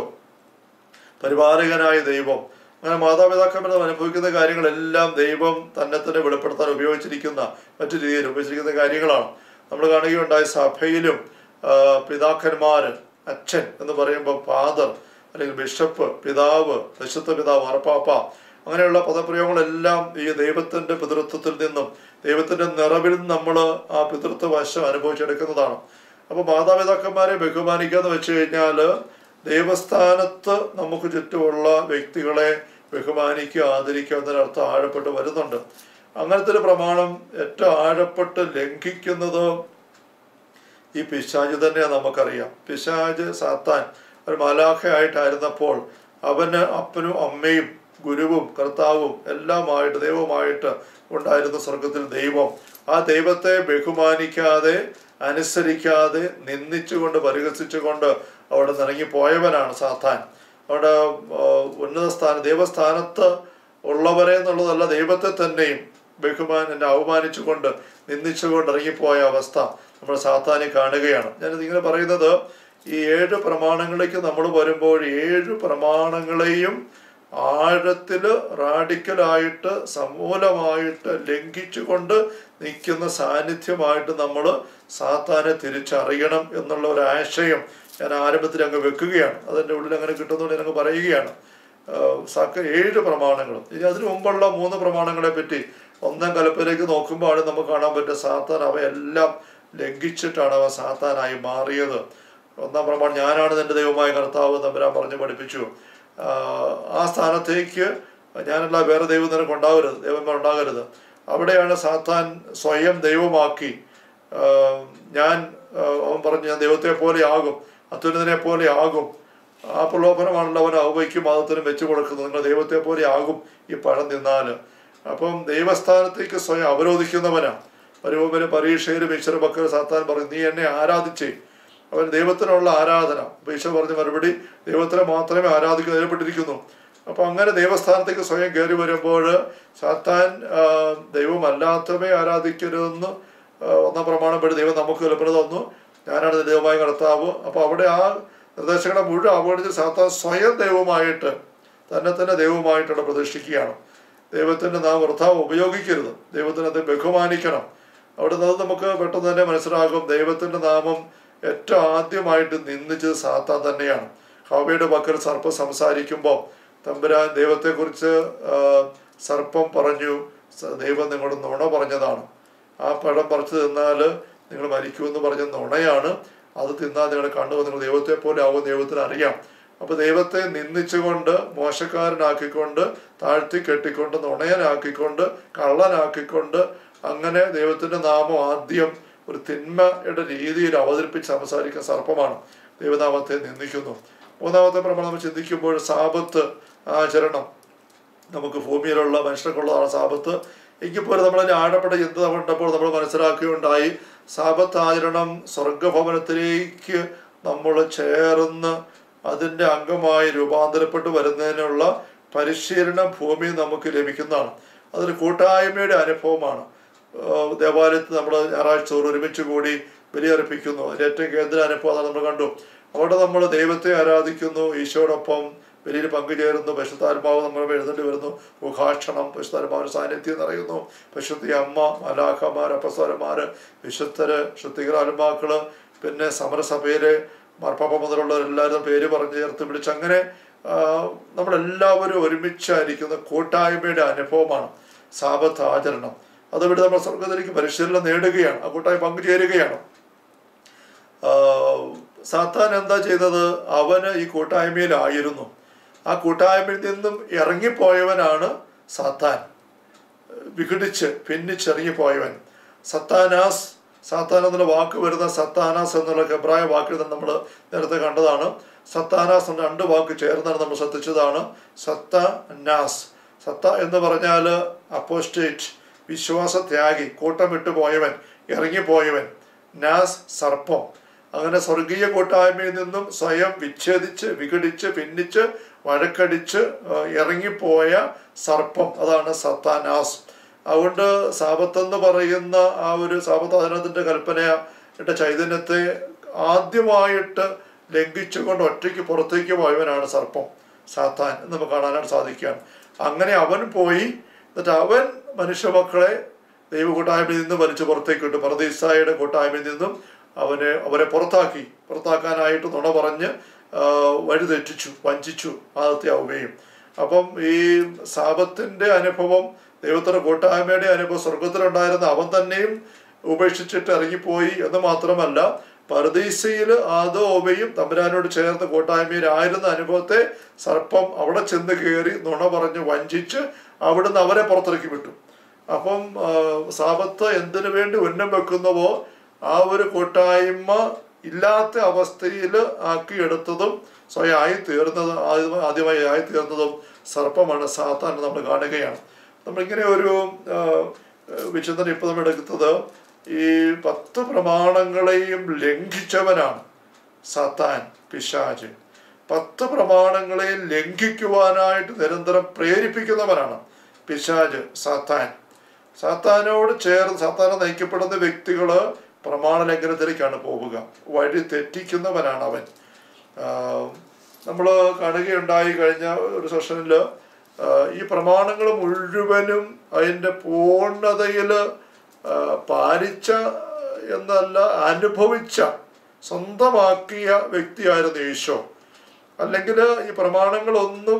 പരിപാലകനായ ദൈവം അങ്ങനെ മാതാപിതാക്കന്മാർ അനുഭവിക്കുന്ന കാര്യങ്ങളെല്ലാം ദൈവം തന്നെ തന്നെ വെളിപ്പെടുത്താൻ ഉപയോഗിച്ചിരിക്കുന്ന മറ്റു രീതിയിൽ ഉപയോഗിച്ചിരിക്കുന്ന കാര്യങ്ങളാണ് നമ്മൾ കാണുകയുണ്ടായ സഭയിലും ആ, പിതാക്കന്മാര് അച്ഛൻ എന്ന് പറയുമ്പോൾ ഫാദർ അല്ലെങ്കിൽ ബിഷപ്പ് പിതാവ് ദശത്വ പിതാവ് അറപ്പാപ്പ അങ്ങനെയുള്ള പദപ്രയോഗങ്ങളെല്ലാം ഈ ദൈവത്തിന്റെ പിതൃത്വത്തിൽ നിന്നും ദൈവത്തിന്റെ നിറവിൽ നിന്ന് നമ്മൾ ആ പിതൃത്വ വശം അനുഭവിച്ചെടുക്കുന്നതാണ് അപ്പൊ മാതാപിതാക്കന്മാരെ ബഹുമാനിക്കുക എന്ന് വെച്ച് കഴിഞ്ഞാല് ദൈവസ്ഥാനത്ത് നമുക്ക് ചുറ്റുമുള്ള വ്യക്തികളെ ബഹുമാനിക്കുക ആദരിക്കുക എന്നൊരർത്ഥം ആഴപ്പെട്ട് വരുന്നുണ്ട് അങ്ങനത്തെ ഒരു പ്രമാണം ഏറ്റവും ആഴപ്പെട്ട് ലംഘിക്കുന്നത് ഈ പിശാജ് തന്നെ നമുക്കറിയാം പിശാജ് സാത്താൻ ഒരു മലാഖയായിട്ടായിരുന്നപ്പോൾ അവന് അപ്പനും അമ്മയും ഗുരുവും കർത്താവും എല്ലാമായിട്ട് ദൈവമായിട്ട് ഉണ്ടായിരുന്ന സ്വർഗത്തിൽ ദൈവം ആ ദൈവത്തെ ബഹുമാനിക്കാതെ അനുസരിക്കാതെ നിന്ദിച്ചുകൊണ്ട് പരിഹസിച്ചുകൊണ്ട് അവിടെ നിറങ്ങി പോയവനാണ് സാത്താൻ അവിടെ ആ, ഉന്നത സ്ഥാനം ദൈവസ്ഥാനത്ത് ഉള്ളവരെ എന്നുള്ളതല്ല ദൈവത്തെ തന്നെയും ബഹുമാനെ അവമാനിച്ചുകൊണ്ട് നിന്ദിച്ചുകൊണ്ട് ഇറങ്ങിപ്പോയ അവസ്ഥ നമ്മൾ സാത്താനെ കാണുകയാണ് ഞാനിത് ഇങ്ങനെ പറയുന്നത് ഈ ഏഴ് പ്രമാണങ്ങളിലേക്ക് നമ്മൾ വരുമ്പോൾ ഏഴ് പ്രമാണങ്ങളെയും ആഴത്തിൽ റാഡിക്കലായിട്ട് സമൂലമായിട്ട് ലംഘിച്ചുകൊണ്ട് നിൽക്കുന്ന സാന്നിധ്യമായിട്ട് നമ്മൾ സാത്താനെ തിരിച്ചറിയണം എന്നുള്ള ഒരു ആശയം ഞാൻ ആരംഭത്തിൽ അങ്ങ് വെക്കുകയാണ് അതിൻ്റെ ഉള്ളിൽ അങ്ങനെ കിട്ടുന്നതുകൊണ്ട് ഞാൻ അങ്ങ് പറയുകയാണ് ആഹ് സക ഏഴ് പ്രമാണങ്ങളും ഇനി അതിനു മുമ്പുള്ള മൂന്ന് പ്രമാണങ്ങളെ പറ്റി ഒന്നാം കലപ്പിലേക്ക് നോക്കുമ്പോഴാണ് നമുക്ക് കാണാൻ പറ്റുക സാത്താൻ അവയെല്ലാം ലംഘിച്ചിട്ടാണ് അവ സാത്താനായി മാറിയത് ഒന്നാം പ്രമാണം ഞാനാണ് നിന്റെ ദൈവമായ കർത്താവ് തമ്പുരാൻ പറഞ്ഞു പഠിപ്പിച്ചു ആഹ് ആ സ്ഥാനത്തേക്ക് ഞാനല്ല വേറെ ദൈവം നിനക്ക് ഉണ്ടാകരുത് ദൈവന്മാർ ഉണ്ടാകരുത് അവിടെയാണ് സാത്താൻ സ്വയം ദൈവമാക്കി ആഹ് ഞാൻ ആഹ് അവൻ പറഞ്ഞു ഞാൻ ദൈവത്തെ പോലെ ആകും അത്യുന്നതിനെ പോലെ ആകും ആ പ്രലോഭനമാണല്ലോ അവൻ ഔവയ്ക്കും മതത്തിനും വെച്ചു കൊടുക്കുന്നത് നിങ്ങൾ ദൈവത്തെ പോലെ ആകും ഈ പഴം തിന്നാൽ അപ്പം ദൈവസ്ഥാനത്തേക്ക് സ്വയം അവരോധിക്കുന്നവനാണ് പരിമൂപനും പരീക്ഷയിലും ഈശ്വര മക്കൾ സാത്താൻ പറയും നീ എന്നെ ആരാധിച്ചേ അവൻ ദൈവത്തിനുള്ള ആരാധന അപ്പൊ ഈശോ പറഞ്ഞ മറുപടി ദൈവത്തിനെ മാത്രമേ ആരാധിക്കുന്ന ഏർപ്പെട്ടിരിക്കുന്നു അപ്പൊ അങ്ങനെ ദൈവസ്ഥാനത്തേക്ക് സ്വയം കയറി വരുമ്പോൾ സാത്താൻ ആ, ദൈവമല്ലാത്തവയെ ആരാധിക്കരുതെന്ന് ആ, ഒന്നാം പ്രമാണപ്പെട്ട് ദൈവം നമുക്ക് കൽപ്പന തന്നു ഞാനാണ് നിന്റെ ദൈവമായ കർത്താവ് അപ്പൊ അവിടെ ആ നിർദ്ദേശങ്ങളെ മുഴുവൻ അവഗണിച്ച് സാത്താൻ സ്വയം ദൈവമായിട്ട് തന്നെ തന്നെ ദൈവമായിട്ടാണ് പ്രതിഷ്ഠിക്കുകയാണ് ദൈവത്തിൻ്റെ നാം വൃഥാവ് ഉപയോഗിക്കരുത് ദൈവത്തിന് അത് ബഹുമാനിക്കണം അവിടെ നിന്ന് നമുക്ക് പെട്ടെന്ന് തന്നെ മനസ്സിലാകും ദൈവത്തിൻ്റെ നാമം ഏറ്റവും ആദ്യമായിട്ട് നിന്ദിച്ചത് സാത്താൻ തന്നെയാണ് ഹവയുടെ പക്കൽ സർപ്പം സംസാരിക്കുമ്പോൾ തമ്പുരാൻ ദൈവത്തെക്കുറിച്ച് ആ, സർപ്പം പറഞ്ഞു സ- ദൈവം നിങ്ങളോട് നുണ പറഞ്ഞതാണ് ആ പഴം പറിച്ചു തിന്നാൽ നിങ്ങൾ മരിക്കുമെന്ന് പറഞ്ഞ നുണയാണ് അത് തിന്നാൽ നിങ്ങളുടെ കണ്ണു നിങ്ങൾ ദൈവത്തെ പോലെ ആവും ദൈവത്തിന് അറിയാം അപ്പൊ ദൈവത്തെ നിന്ദിച്ചുകൊണ്ട് മോശക്കാരനാക്കിക്കൊണ്ട് താഴ്ത്തി കെട്ടിക്കൊണ്ട് നുണയനാക്കിക്കൊണ്ട് കള്ളനാക്കിക്കൊണ്ട് അങ്ങനെ ദൈവത്തിന്റെ നാമം ആദ്യം ഒരു തിന്മയുടെ രീതിയിൽ അവതരിപ്പിച്ച് സംസാരിക്കുന്ന സർപ്പമാണ് ദൈവനാമത്തെ നിന്ദിക്കുന്നു മൂന്നാമത്തെ പ്രമാണം നമ്മൾ ചിന്തിക്കുമ്പോൾ സാപത്ത് ആചരണം നമുക്ക് ഭൂമിയിലുള്ള മനുഷ്യർക്കുള്ളതാണ് സാപത്ത് എങ്കിൽ പോലും നമ്മളതിന് ആഴപ്പെട്ട ചിന്ത നമ്മളുണ്ടപ്പോൾ നമ്മൾ മനസ്സിലാക്കുകയുണ്ടായി സാപത്ത് ആചരണം സ്വർഗഭവനത്തിലേക്ക് നമ്മൾ ചേർന്ന് അതിൻ്റെ അംഗമായി രൂപാന്തരപ്പെട്ട് വരുന്നതിനുള്ള പരിശീലനം ഭൂമിയിൽ നമുക്ക് ലഭിക്കുന്നതാണ് അതൊരു കൂട്ടായ്മയുടെ അനുഭവമാണ് ആഹ് ദേവാലയത്തിൽ നമ്മൾ ഞായറാഴ്ച തോറും ഒരുമിച്ച് കൂടി ബലിയർപ്പിക്കുന്നു അതിൻ്റെ ഏറ്റവും കേന്ദ്ര അനുഭവം അതാണ് നമ്മൾ കണ്ടു അവിടെ നമ്മൾ ദൈവത്തെ ആരാധിക്കുന്നു ഈശോടൊപ്പം ബലിയിൽ പങ്കുചേരുന്നു പശുത്താത്മാവ് നമ്മൾ എഴുന്നേണ്ടി വരുന്നു മുഖാക്ഷണം പശുത്താത്മാവിന് സാന്നിധ്യം നിറയുന്നു പശുദ്ധി അമ്മ മലാഖമാർ അപ്പസ്വരന്മാര് വിശുദ്ധര് ശുദ്ധികരാത്മാക്കള് പിന്നെ സമരസഭയിലെ മാർപ്പാപ്പ മുതലുള്ളവരെല്ലാവരും പേര് പറഞ്ഞ് ചേർത്ത് പിടിച്ച് അങ്ങനെ ആഹ് നമ്മളെല്ലാവരും ഒരുമിച്ചായിരിക്കുന്ന കൂട്ടായ്മയുടെ അനുഭവമാണ് സാപത്ത് ആചരണം അതുകൊണ്ട് നമ്മൾ സ്വർഗത്തിലേക്ക് പരിശീലനം നേടുകയാണ് ആ കൂട്ടായ്മ പങ്കുചേരുകയാണ് ആഹ് സാത്താൻ എന്താ ചെയ്തത് അവന് ഈ കൂട്ടായ്മയിലായിരുന്നു ആ കൂട്ടായ്മയിൽ നിന്നും ഇറങ്ങിപ്പോയവനാണ് സാത്താൻ വിഘടിച്ച് ഭിന്നിച്ചിറങ്ങിപ്പോയവൻ സത്താനാസ് സാത്താൻ എന്നുള്ള വാക്ക് വരുന്ന സത്താനാസ് എന്നുള്ള ഹെബ്രായ വാക്കിൽ നിന്ന് നമ്മൾ നേരത്തെ കണ്ടതാണ് സത്താനാസ് എന്ന രണ്ട് വാക്ക് ചേർന്നാണ് നമ്മൾ ശ്രദ്ധിച്ചതാണ് സത്ത നാസ് സത്ത എന്ന് പറഞ്ഞാൽ അപ്പോസ്റ്റേറ്റ് വിശ്വാസത്യാഗി കൂട്ടം വിട്ടുപോയവൻ ഇറങ്ങിപ്പോയവൻ നാസ് സർപ്പം അങ്ങനെ സ്വർഗീയ കൂട്ടായ്മയിൽ നിന്നും സ്വയം വിച്ഛേദിച്ച് വിഘടിച്ച് ഭിന്നിച്ച് വഴക്കടിച്ച് ആ, ഇറങ്ങിപ്പോയ സർപ്പം അതാണ് സത്താനാസ് അതുകൊണ്ട് സാപത്തെന്ന് പറയുന്ന ആ ഒരു സാപത്താചരണത്തിൻ്റെ കൽപ്പനയുടെ ചൈതന്യത്തെ ആദ്യമായിട്ട് ലംഘിച്ചുകൊണ്ട് ഒറ്റയ്ക്ക് പുറത്തേക്ക് പോയവനാണ് സർപ്പം സാത്താൻ എന്ന് നമുക്ക് കാണാനായിട്ട് സാധിക്കുകയാണ് അങ്ങനെ അവൻ പോയി എന്നിട്ട് അവൻ മനുഷ്യമക്കളെ ദൈവ കൂട്ടായ്മയിൽ നിന്ന് വലിച്ചു പുറത്തേക്ക് വിട്ടു പരദീസായുടെ കൂട്ടായ്മയിൽ നിന്നും അവനെ അവരെ പുറത്താക്കി പുറത്താക്കാനായിട്ട് നുണ പറഞ്ഞ് ആ, വഴി തെറ്റിച്ചു വഞ്ചിച്ചു ആദ്യത്തെ ആവുകയും അപ്പം ഈ സാപത്തിന്റെ അനുഭവം ദൈവത്തിന്റെ കൂട്ടായ്മയുടെ അനുഭവം സ്വർഗത്തിലുണ്ടായിരുന്ന അവൻ തന്നെയും ഉപേക്ഷിച്ചിട്ട് ഇറങ്ങിപ്പോയി എന്ന് മാത്രമല്ല പരദീസയിൽ ആദോവയും തമ്പുരാനോട് ചേർന്ന് കൂട്ടായ്മയിലായിരുന്ന അനുഭവത്തെ സർപ്പം അവിടെ ചെന്ന് കയറി നുണ പറഞ്ഞ് വഞ്ചിച്ച് അവിടുന്ന് അവരെ പുറത്തിറക്കി വിട്ടു അപ്പം ആ, സാപത്ത് എന്തിനു വേണ്ടി ഉന്നം വെക്കുന്നുവോ ആ ഒരു കൂട്ടായ്മ ഇല്ലാത്ത അവസ്ഥയിൽ ആക്കിയെടുത്തതും സ്വയം ആയി തീർന്നത് ആദ്യം- ആദ്യമായി ആയി തീർന്നതും സർപ്പമാണ് സാത്താൻ എന്ന് നമ്മൾ കാണുകയാണ് നമ്മളിങ്ങനെ ഒരു ആ, വിചിന്തനം ഇപ്പം നമ്മൾ എടുക്കുന്നത് ഈ പത്ത് പ്രമാണങ്ങളെയും ലംഘിച്ചവനാണ് സാത്താൻ പിശാച് പത്ത് പ്രമാണങ്ങളെ ലംഘിക്കുവാനായിട്ട് നിരന്തരം പ്രേരിപ്പിക്കുന്നവനാണ് പിശാജ് സാത്താൻ സാത്താനോട് ചേർന്ന് സാത്താനെ നയിക്കപ്പെടുന്ന വ്യക്തികള് പ്രമാണ ലംഘനത്തിലേക്കാണ് പോവുക വഴി തെറ്റിക്കുന്നവനാണ് അവൻ ആഹ് നമ്മൾ കാണുകയുണ്ടായി കഴിഞ്ഞ ഒരു സെഷനിൽ ഈ പ്രമാണങ്ങൾ മുഴുവനും അതിൻ്റെ പൂർണ്ണതയിൽ പാലിച്ച എന്നല്ല അനുഭവിച്ച സ്വന്തമാക്കിയ വ്യക്തിയായിരുന്നു ഈശോ അല്ലെങ്കിൽ ഈ പ്രമാണങ്ങളൊന്നും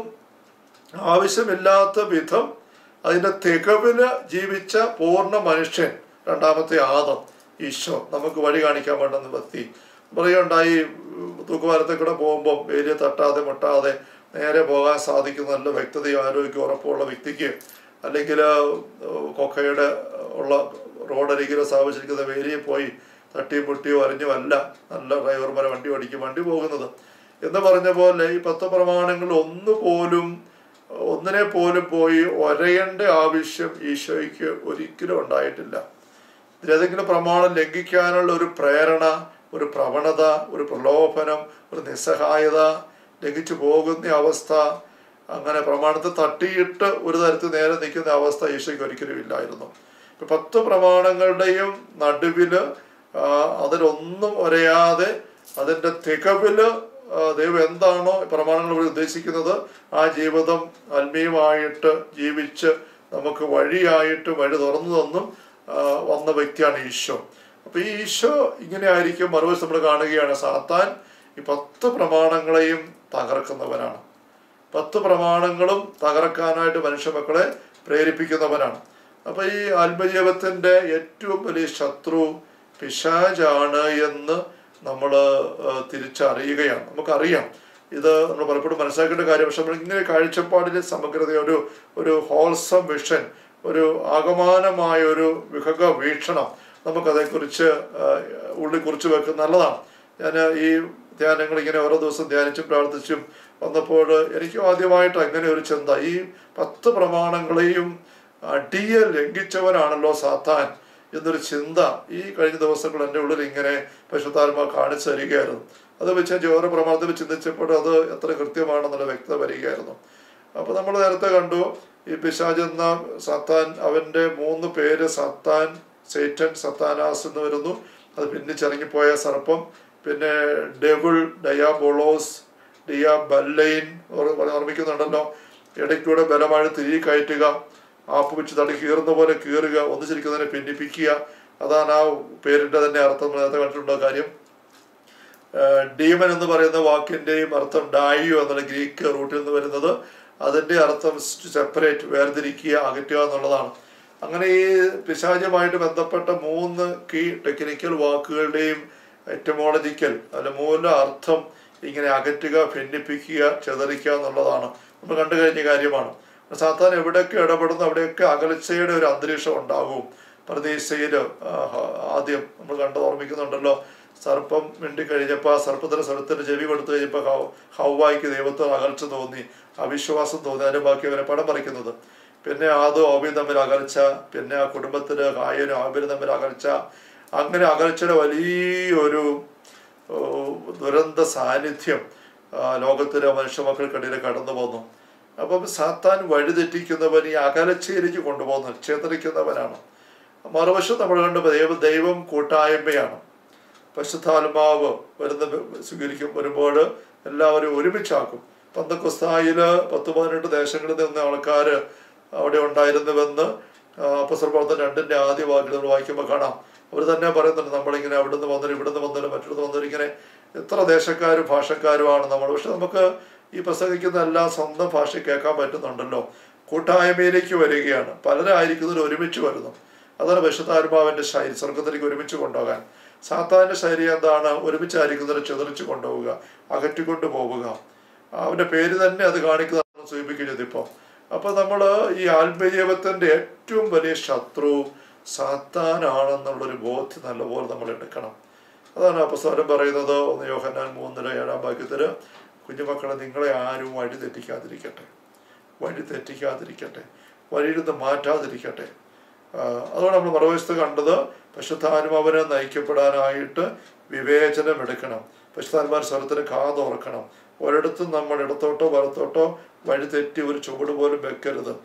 ആവശ്യമില്ലാത്ത വിധം അതിൻ്റെ തികവില് ജീവിച്ച പൂർണ്ണ മനുഷ്യൻ രണ്ടാമത്തെ ആദം ഈശോ നമുക്ക് വഴി കാണിക്കാൻ വേണ്ടെന്ന് വ്യക്തി പറയുണ്ടായി തൂക്കുവാരത്തിൽ കൂടെ പോകുമ്പോൾ വേലിയ തട്ടാതെ മുട്ടാതെ നേരെ പോകാൻ സാധിക്കുന്ന നല്ല വ്യക്തതയും ആരോഗ്യം ഉറപ്പുള്ള വ്യക്തിക്ക് അല്ലെങ്കിൽ കൊക്കയുടെ ഉള്ള റോഡരികിൽ സ്ഥാപിച്ചിരിക്കുന്ന വേലിയിൽ പോയി തട്ടിയും പൊട്ടിയോ അരിഞ്ഞുമല്ല നല്ല ഡ്രൈവർമാരെ വണ്ടി ഓടിക്കും വണ്ടി പോകുന്നത് എന്ന് പറഞ്ഞ പോലെ ഈ പത്ത് പ്രമാണങ്ങൾ ഒന്നുപോലും ഒന്നിനെ പോലും പോയി ഒരയേണ്ട ആവശ്യം ഈശോയ്ക്ക് ഒരിക്കലും ഉണ്ടായിട്ടില്ല ഇതിലേതെങ്കിലും പ്രമാണം ലംഘിക്കാനുള്ള ഒരു പ്രേരണ ഒരു പ്രവണത ഒരു പ്രലോഭനം ഒരു നിസ്സഹായത ലംഘിച്ചു പോകുന്ന അവസ്ഥ അങ്ങനെ പ്രമാണത്തെ തട്ടിയിട്ട് ഒരു തരത്തിൽ നേരെ നിൽക്കുന്ന അവസ്ഥ ഈശോയ്ക്ക് ഒരിക്കലും ഇല്ലായിരുന്നു ഇപ്പൊ പത്ത് പ്രമാണങ്ങളുടെയും നടുവില് ആ, അതിലൊന്നും ഒരയാതെ അതിൻ്റെ തികവില് ആ, ദൈവം എന്താണോ ഈ പ്രമാണങ്ങൾ ഇവിടെ ഉദ്ദേശിക്കുന്നത് ആ ജീവിതം ആത്മീയമായിട്ട് ജീവിച്ച് നമുക്ക് വഴിയായിട്ട് വഴി തുറന്നു തന്നും ആ, വന്ന വ്യക്തിയാണ് ഈശോ അപ്പൊ ഈ ഈശോ ഇങ്ങനെ ആയിരിക്കും മറുവശം നമ്മൾ കാണുകയാണ് സാത്താൻ ഈ പത്ത് പ്രമാണങ്ങളെയും തകർക്കുന്നവനാണ് പത്ത് പ്രമാണങ്ങളും തകർക്കാനായിട്ട് മനുഷ്യമക്കളെ പ്രേരിപ്പിക്കുന്നവനാണ് അപ്പൊ ഈ ആത്മജീവത്തിന്റെ ഏറ്റവും വലിയ ശത്രു പിശാചാണ് എന്ന് നമ്മൾ തിരിച്ചറിയുകയാണ് നമുക്കറിയാം ഇത് നമ്മൾ പലപ്പോഴും മനസ്സിലാക്കേണ്ട കാര്യം പക്ഷെ നമ്മൾ ഇങ്ങനെ കാഴ്ചപ്പാടിന്റെ സമഗ്രത ഒരു ഒരു ഹോൾസം വിഷൻ ഒരു ആകമാനമായ ഒരു വിഹക വീക്ഷണം നമുക്കതേക്കുറിച്ച് ആ, ഉള്ളിൽ കുറിച്ച് വെക്കുന്നത് നല്ലതാണ് ഞാൻ ഈ ധ്യാനങ്ങൾ ഇങ്ങനെ ഓരോ ദിവസം ധ്യാനിച്ചും പ്രാർത്ഥിച്ചും വന്നപ്പോൾ എനിക്ക് ആദ്യമായിട്ട് അങ്ങനെ ഒരു ചിന്ത ഈ പത്ത് പ്രമാണങ്ങളെയും അടിയെ ലംഘിച്ചവനാണല്ലോ സാത്താൻ എന്നൊരു ചിന്ത ഈ കഴിഞ്ഞ ദിവസങ്ങൾ എൻ്റെ ഉള്ളിൽ ഇങ്ങനെ പശുത്താത്മ കാണിച്ചു തരികയായിരുന്നു അത് വെച്ച് ഞാൻ ഓരോ പ്രമാണത്തിൽ ചിന്തിച്ചപ്പോൾ അത് എത്ര കൃത്യമാണെന്നുള്ള വ്യക്തത വരികയായിരുന്നു അപ്പൊ നമ്മൾ നേരത്തെ കണ്ടു ഈ പിശാജ് എന്ന സത്താൻ അവന്റെ മൂന്ന് പേര് സത്താൻ സേറ്റൻ സത്താനാസ് എന്ന് വരുന്നു അത് ഭിന്നിച്ചിറങ്ങിപ്പോയ സർപ്പം പിന്നെ ഡെവിൾ ഡയാബോളോസ് ഡിയ ബല്ലൈൻ ഓർ- ഓർമ്മിക്കുന്നുണ്ടല്ലോ ഇടയ്ക്കൂടെ ബലമായി തിരികെ കയറ്റുക ആപ്പ് വെച്ച് തടി കീറുന്ന പോലെ കീറുക ഒന്നിച്ചിരിക്കുന്നതിനെ ഭിന്നിപ്പിക്കുക അതാണ് ആ പേരിന്റെ തന്നെ അർത്ഥം നേരത്തെ കണ്ടിട്ടുണ്ടോ കാര്യം ഡീമൻ എന്ന് പറയുന്ന വാക്കിന്റെയും അർത്ഥം ഡായിയോ എന്നുള്ള ഗ്രീക്ക് റൂട്ടിൽ നിന്ന് വരുന്നത് അതിന്റെ അർത്ഥം സെപ്പറേറ്റ് വേർതിരിക്കുക അകറ്റുക എന്നുള്ളതാണ് അങ്ങനെ ഈ പിശാചുമായിട്ട് ബന്ധപ്പെട്ട മൂന്ന് കീ ടെക്നിക്കൽ വാക്കുകളുടെയും എറ്റമോളജിക്കൽ അല്ല മൂല അർത്ഥം ഇങ്ങനെ അകറ്റുക ഭിന്നിപ്പിക്കുക ചെതറിക്കുക എന്നുള്ളതാണ് നമ്മൾ കണ്ടു കഴിഞ്ഞ കാര്യമാണ് സാത്താൻ എവിടെയൊക്കെ ഇടപെടുന്നു അവിടെയൊക്കെ അകൽച്ചയുടെ ഒരു അന്തരീക്ഷം ഉണ്ടാകും പ്രതീക്ഷയിൽ ആദ്യം നമ്മൾ കണ്ട് ഓർമ്മിക്കുന്നുണ്ടല്ലോ സർപ്പം മിണ്ടി കഴിഞ്ഞപ്പോൾ ആ സർപ്പത്തിന് സർപ്പത്തിന് ചെവി കൊടുത്തു കഴിഞ്ഞപ്പോൾ ഹൗ ഹൗവായിക്ക് ദൈവത്തോട് അകൽച്ച തോന്നി അവിശ്വാസം തോന്നി അതിന്റെ ബാക്കി അവരെ പടം പറിക്കുന്നത് പിന്നെ ആദും ഓബിയും തമ്മിൽ അകൽച്ച പിന്നെ ആ കുടുംബത്തിന് കായനും ആബിനും തമ്മിൽ അകൽച്ച അങ്ങനെ അകൽച്ചയുടെ വലിയൊരു ഓ, ദുരന്ത സാന്നിധ്യം ആ, ലോകത്തിലെ മനുഷ്യമക്കൾക്കിടയിൽ കടന്നു പോന്നു അപ്പം സാത്താൻ വഴിതെറ്റിക്കുന്നവൻ ഈ അകലച്ചയിലേക്ക് കൊണ്ടുപോകുന്നു ക്ഷേത്രിക്കുന്നവനാണ് മറുവശം നമ്മൾ കണ്ട ദൈവ ദൈവം കൂട്ടായ്മയാണ് പരിശുദ്ധാത്മാവ് വരുന്ന സ്വീകരിക്കും വരുമ്പോൾ എല്ലാവരും ഒരുമിച്ചാക്കും പന്തക്കുസ്തായില് പത്ത് പതിനെട്ട് ദേശങ്ങളിൽ നിന്ന് ആൾക്കാർ അവിടെ ഉണ്ടായിരുന്നുവെന്ന് അപ്പസർ പ്രവർത്തനം രണ്ടിന്റെ ആദ്യ വാക്കിൽ നമ്മൾ വായിക്കുമ്പോൾ കാണാം അവർ തന്നെ പറയുന്നുണ്ട് നമ്മളിങ്ങനെ അവിടുന്ന് വന്നൊരു ഇവിടുന്ന് വന്നൊരു മറ്റൊരു വന്നൊരു ഇങ്ങനെ എത്ര ദേശക്കാരും ഭാഷക്കാരുമാണ് നമ്മൾ പക്ഷെ നമുക്ക് ഈ പ്രസംഗിക്കുന്ന എല്ലാം സ്വന്തം ഭാഷ കേൾക്കാൻ പറ്റുന്നുണ്ടല്ലോ കൂട്ടായ്മയിലേക്ക് വരികയാണ് പലരായിരിക്കുന്നതിൽ ഒരുമിച്ച് വരുന്നു അതാണ് വിശുദ്ധാത്മാവിന്റെ ശൈലി സ്വർഗത്തിലേക്ക് ഒരുമിച്ച് കൊണ്ടുപോകാൻ സാത്താന്റെ ശൈലി എന്താണ് ഒരുമിച്ചായിരിക്കുന്നതിനെ ചെതറിച്ച് കൊണ്ടുപോവുക അകറ്റിക്കൊണ്ട് പോവുക അവന്റെ പേര് തന്നെ അത് കാണിക്കുന്നതാണ് സൂചിപ്പിക്കുന്നത് ഇപ്പോൾ അപ്പൊ നമ്മൾ ഈ ആത്മജീവത്തിന്റെ ഏറ്റവും വലിയ ശത്രു സാത്താനാണെന്നുള്ളൊരു ബോധ്യം നല്ലപോലെ നമ്മൾ എടുക്കണം അതാണ് അപസ്വരം പറയുന്നത് ഒന്ന് യോഹന്നാൻ മൂന്നര ഏഴാം വാക്യത്തില് കുഞ്ഞുമക്കളെ നിങ്ങളെ ആരും വഴി തെറ്റിക്കാതിരിക്കട്ടെ വഴി തെറ്റിക്കാതിരിക്കട്ടെ വഴിയിൽ നിന്ന് മാറ്റാതിരിക്കട്ടെ ആ, അതുകൊണ്ട് നമ്മൾ മറുവശത്ത് കണ്ടത് പശുദ്ധാത്മാവിനെ നയിക്കപ്പെടാനായിട്ട് വിവേചനം എടുക്കണം പശുദ്ധാത്മാർ സ്വരത്തിന് കാതോർക്കണം ഒരിടത്തും നമ്മൾ ഇടത്തോട്ടോ വലത്തോട്ടോ വഴി തെറ്റി ഒരു ചുവട് പോലും വെക്കരുത്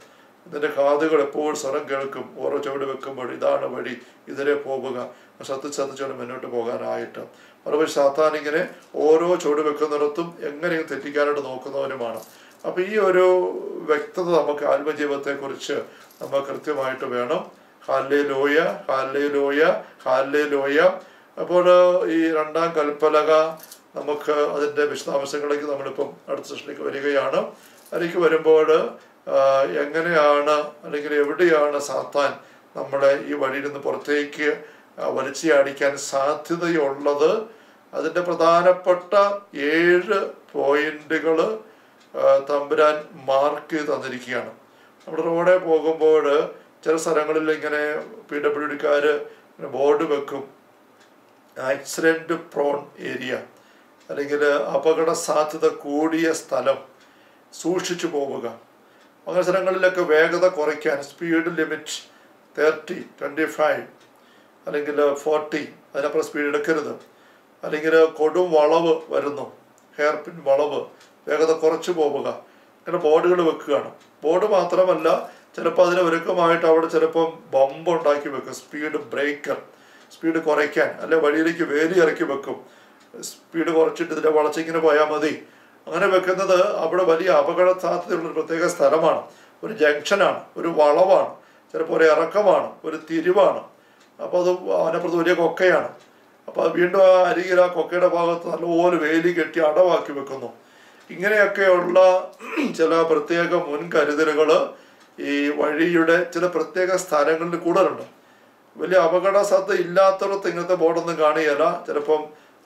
നിന്റെ കാതുകൾ എപ്പോഴും സ്വരം കേൾക്കും ഓരോ ചുവട് വെക്കുമ്പോൾ ഇതാണ് വഴി ഇതിലെ പോവുക ശ്രദ്ധിച്ച് ശ്രദ്ധിച്ചോണ്ട് മുന്നോട്ട് പോകാനായിട്ട് മറുപടി സാത്താൻ ഇങ്ങനെ ഓരോ ചുവട് വെക്കുന്നിടത്തും എങ്ങനെയും തെറ്റിക്കാനായിട്ട് നോക്കുന്നവനുമാണ് അപ്പൊ ഈ ഒരു വ്യക്തത നമുക്ക് ആത്മജീവിതത്തെ കുറിച്ച് നമ്മൾ കൃത്യമായിട്ട് വേണം ഹാലേ ലോയ ഹാലേ ലോയ ഹാലേ ലോയ അപ്പോൾ ഈ രണ്ടാം കൽപ്പലക നമുക്ക് അതിൻ്റെ വിശദാംശങ്ങളിലേക്ക് നമ്മളിപ്പം അടുത്ത സെഷനിലേക്ക് വരികയാണ് അതിലേക്ക് വരുമ്പോൾ ആ, എങ്ങനെയാണ് അല്ലെങ്കിൽ എവിടെയാണ് സാത്താൻ നമ്മളെ ഈ വഴിയിൽ നിന്ന് പുറത്തേക്ക് ആ, വലിച്ചിയാടിക്കാൻ സാധ്യതയുള്ളത് അതിൻ്റെ പ്രധാനപ്പെട്ട ഏഴ് പോയിന്റുകൾ തമ്പുരാൻ മാർക്ക് ചെയ്ത് തന്നിരിക്കുകയാണ് നമ്മുടെ റോഡിൽ പോകുമ്പോൾ ചില സ്ഥലങ്ങളിൽ ഇങ്ങനെ പി ഡബ്ല്യു ഡിക്കാർ ബോർഡ് വെക്കും ആക്സിഡൻറ്റ് പ്രോൺ ഏരിയ അല്ലെങ്കിൽ അപകട സാധ്യത കൂടിയ സ്ഥലം സൂക്ഷിച്ചു പോവുക അങ്ങനെ സ്ഥലങ്ങളിലൊക്കെ വേഗത കുറയ്ക്കാൻ speed limit thirty twenty five അല്ലെങ്കിൽ ഫോർട്ടി അതിനപ്പുറം സ്പീഡ് എടുക്കരുത് അല്ലെങ്കിൽ കൊടും വളവ് വരുന്നു ഹെയർ പിൻ വളവ് വേഗത കുറച്ച് പോവുക ഇങ്ങനെ ബോർഡുകൾ വെക്കുകയാണ് ബോർഡ് മാത്രമല്ല ചിലപ്പോൾ അതിന് ഒരുക്കമായിട്ട് അവിടെ ചിലപ്പം ബമ്പ് ഉണ്ടാക്കി വെക്കും സ്പീഡ് ബ്രേക്കർ സ്പീഡ് കുറയ്ക്കാൻ അല്ലെ വഴിയിലേക്ക് വേലി ഇറക്കി വെക്കും സ്പീഡ് കുറച്ചിട്ട് ഇതിൻ്റെ വളച്ചിങ്ങനെ പോയാൽ മതി അങ്ങനെ വെക്കുന്നത് അവിടെ വലിയ അപകട സാധ്യതയുള്ള ഒരു പ്രത്യേക സ്ഥലമാണ് ഒരു ജംഗ്ഷനാണ് ഒരു വളവാണ് ചിലപ്പോൾ ഒരു ഇറക്കമാണ് ഒരു തിരിവാണ് അപ്പോൾ അത് അതിനപ്പുറത്ത് വലിയ കൊക്കയാണ് അപ്പോൾ അത് വീണ്ടും ആ അരികിൽ ആ കൊക്കയുടെ ഭാഗത്ത് നല്ലപോലെ വേലി കെട്ടി അടവാക്കി വെക്കുന്നു ഇങ്ങനെയൊക്കെയുള്ള ചില പ്രത്യേക മുൻകരുതലുകൾ ഈ വഴിയുടെ ചില പ്രത്യേക സ്ഥലങ്ങളിൽ കൂടുതലുണ്ട് വലിയ അപകട സാധ്യത ഇല്ലാത്തടത്ത് ഇങ്ങനത്തെ ബോർഡൊന്നും കാണുകയില്ല ചിലപ്പം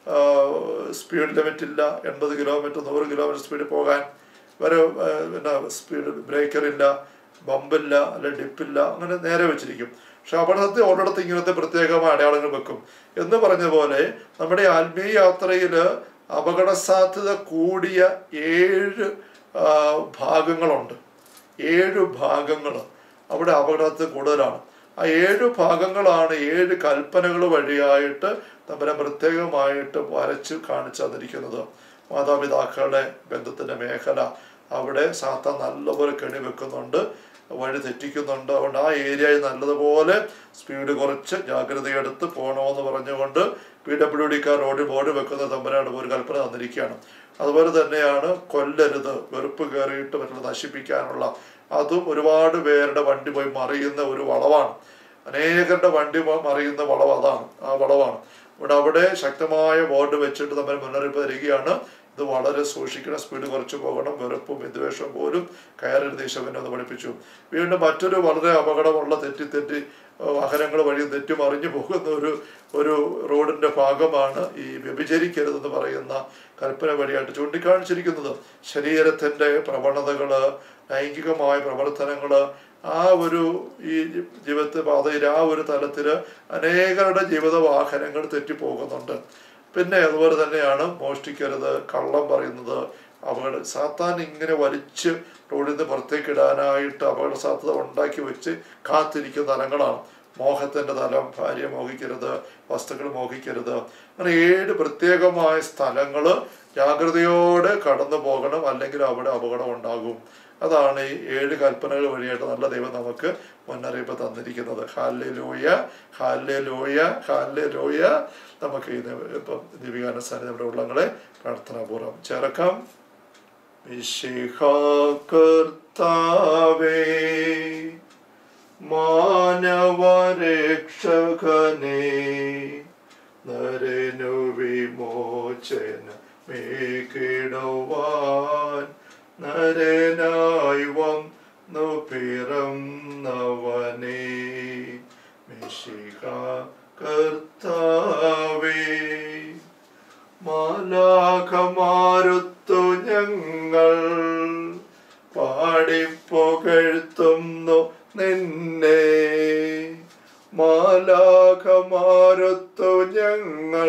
സ്പീഡ് ലിമിറ്റ് ഇല്ല എൺപത് കിലോമീറ്റർ നൂറ് കിലോമീറ്റർ സ്പീഡിൽ പോകാൻ വരെ ആ, പിന്നെ സ്പീഡ് ബ്രേക്കർ ഇല്ല ബമ്പില്ല അല്ലെ ഡിപ്പില്ല അങ്ങനെ നേരെ വെച്ചിരിക്കും പക്ഷെ അപകടത്തിൽ ഉള്ളിടത്ത് ഇങ്ങനത്തെ പ്രത്യേകമായ അടയാളങ്ങൾ വെക്കും എന്ന് പറഞ്ഞ പോലെ നമ്മുടെ ആത്മീയ യാത്രയിൽ അപകട സാധ്യത കൂടിയ ഏഴ് ആ, ഭാഗങ്ങളുണ്ട് ഏഴ് ഭാഗങ്ങൾ അവിടെ അപകടത്തിൽ കൂടുതലാണ് ആ ഏഴ് ഭാഗങ്ങളാണ് ഏഴ് കൽപ്പനകൾ വഴിയായിട്ട് നമ്മളെ പ്രത്യേകമായിട്ട് വരച്ച് കാണിച്ചു തന്നിരിക്കുന്നത് മാതാപിതാക്കളുടെ ബന്ധത്തിന്റെ മേഖല അവിടെ സാത്താൻ നല്ലപോലെ കെണി വെക്കുന്നുണ്ട് വഴി തെറ്റിക്കുന്നുണ്ട് അതുകൊണ്ട് ആ ഏരിയയിൽ നല്ലതുപോലെ സ്പീഡ് കുറച്ച് ജാഗ്രതയെടുത്ത് പോകണമെന്ന് പറഞ്ഞുകൊണ്ട് പി ഡബ്ല്യു ഡിക്കാർ റോഡിൽ ബോർഡ് വെക്കുന്ന തമ്പനാണ് ഒരു കൽപ്പന തന്നിരിക്കുകയാണ് അതുപോലെ തന്നെയാണ് കൊല്ലരുത് വെറുപ്പ് കയറിയിട്ട് മറ്റുള്ള നശിപ്പിക്കാനുള്ള അതും ഒരുപാട് പേരുടെ വണ്ടി പോയി മറിയുന്ന ഒരു വളവാണ് അനേകരുടെ വണ്ടി മ- മറിയുന്ന വളവ് അതാണ് ആ വളവാണ് ഇവിടെ അവിടെ ശക്തമായ ബോർഡ് വെച്ചിട്ട് നമ്മൾ മുന്നറിയിപ്പ് തരികയാണ് ഇത് വളരെ സൂക്ഷിക്കണം സ്പീഡ് കുറച്ച് പോകണം വെറുപ്പും വിദ്വേഷവും പോലും കയറരുത് ദേശവനെ ഒന്ന് പഠിപ്പിച്ചു വീണ്ടും മറ്റൊരു വളരെ അപകടമുള്ള തെറ്റി തെറ്റി വാഹനങ്ങൾ വഴി തെറ്റി മറിഞ്ഞു പോകുന്ന ഒരു ഒരു റോഡിന്റെ ഭാഗമാണ് ഈ വ്യഭിചരിക്കരുതെന്ന് പറയുന്ന കൽപ്പന വഴിയായിട്ട് ചൂണ്ടിക്കാണിച്ചിരിക്കുന്നത് ശരീരത്തിന്റെ പ്രവണതകള് ലൈംഗികമായ പ്രവർത്തനങ്ങള് ആ ഒരു ഈ ജീവിത പാതയിൽ ആ ഒരു തലത്തില് അനേകരുടെ ജീവിത വാഹനങ്ങൾ തെറ്റിപ്പോകുന്നുണ്ട് പിന്നെ അതുപോലെ തന്നെയാണ് മോഷ്ടിക്കരുത് കള്ളം പറയുന്നത് അപകട സാത്താൻ ഇങ്ങനെ വലിച്ച് റോഡിൽ നിന്ന് പുറത്തേക്ക് ഇടാനായിട്ട് അപകട സാധ്യത ഉണ്ടാക്കി വെച്ച് കാത്തിരിക്കുന്ന തലങ്ങളാണ് മോഹത്തിന്റെ തലം ഭാര്യ മോഹിക്കരുത് വസ്തുക്കൾ മോഹിക്കരുത് അങ്ങനെ ഏഴ് പ്രത്യേകമായ സ്ഥലങ്ങൾ ജാഗ്രതയോടെ കടന്നു പോകണം അല്ലെങ്കിൽ അവിടെ അപകടം ഉണ്ടാകും അതാണ് ഈ ഏഴ് കൽപ്പനകൾ വഴിയായിട്ട് നല്ല ദൈവം നമുക്ക് മുന്നറിയിപ്പ് തന്നിരിക്കുന്നത് hallelujah hallelujah hallelujah നമുക്ക് ഇത് ഇപ്പം ദീപികാനുസാരി നമ്മുടെ ഉള്ളങ്ങളെ പ്രാർത്ഥനാപൂർവ്വം ചേർക്കാം വിശിഹ കർത്താവേ മാനവരക്ഷകനേ നരനു വിമോചന മേകിടുവാൻ നരനായി വന്നു പിറന്നവനേ മിശിഹ കർത്താവേ മാലാഖമാരുത്തു ഞങ്ങൾ പാടിപ്പുകഴ്ത്തുന്നു നിന്നെ മാലാഖമാരുത്തു ഞങ്ങൾ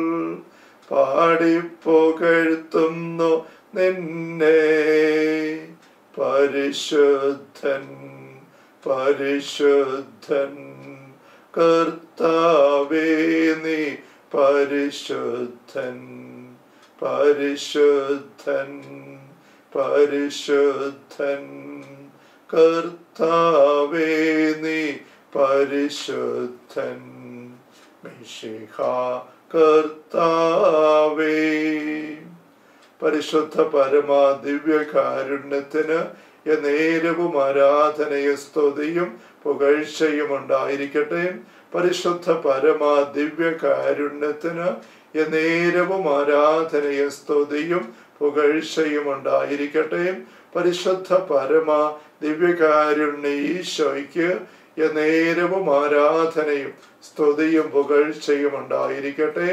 പാടിപ്പുകഴ്ത്തുന്നു നിന്നെ പരിശുദ്ധൻ പരിശുദ്ധൻ കർത്താവേ നീ പരിശുദ്ധൻ പരിശുദ്ധൻ പരിശുദ്ധൻ കർത്താവേ നീ പരിശുദ്ധൻ മിശിഹ കർത്താവേ പരിശുദ്ധ പരമാ ദിവ്യകാരുണ്യത്തിന് നേരവും ആരാധനയും സ്തുതിയും പുകഴ്ചയും ഉണ്ടായിരിക്കട്ടെ പരിശുദ്ധ പരമാ ദിവ്യകാരുണ്യത്തിന് നേരവും ആരാധനയും സ്തുതിയും പുകഴ്ചയും ഉണ്ടായിരിക്കട്ടെ പരിശുദ്ധ പരമ ദിവ്യകാരുണ്യ ഈശോയ്ക്ക് നേരവും ആരാധനയും സ്തുതിയും പുകഴ്ചയും ഉണ്ടായിരിക്കട്ടെ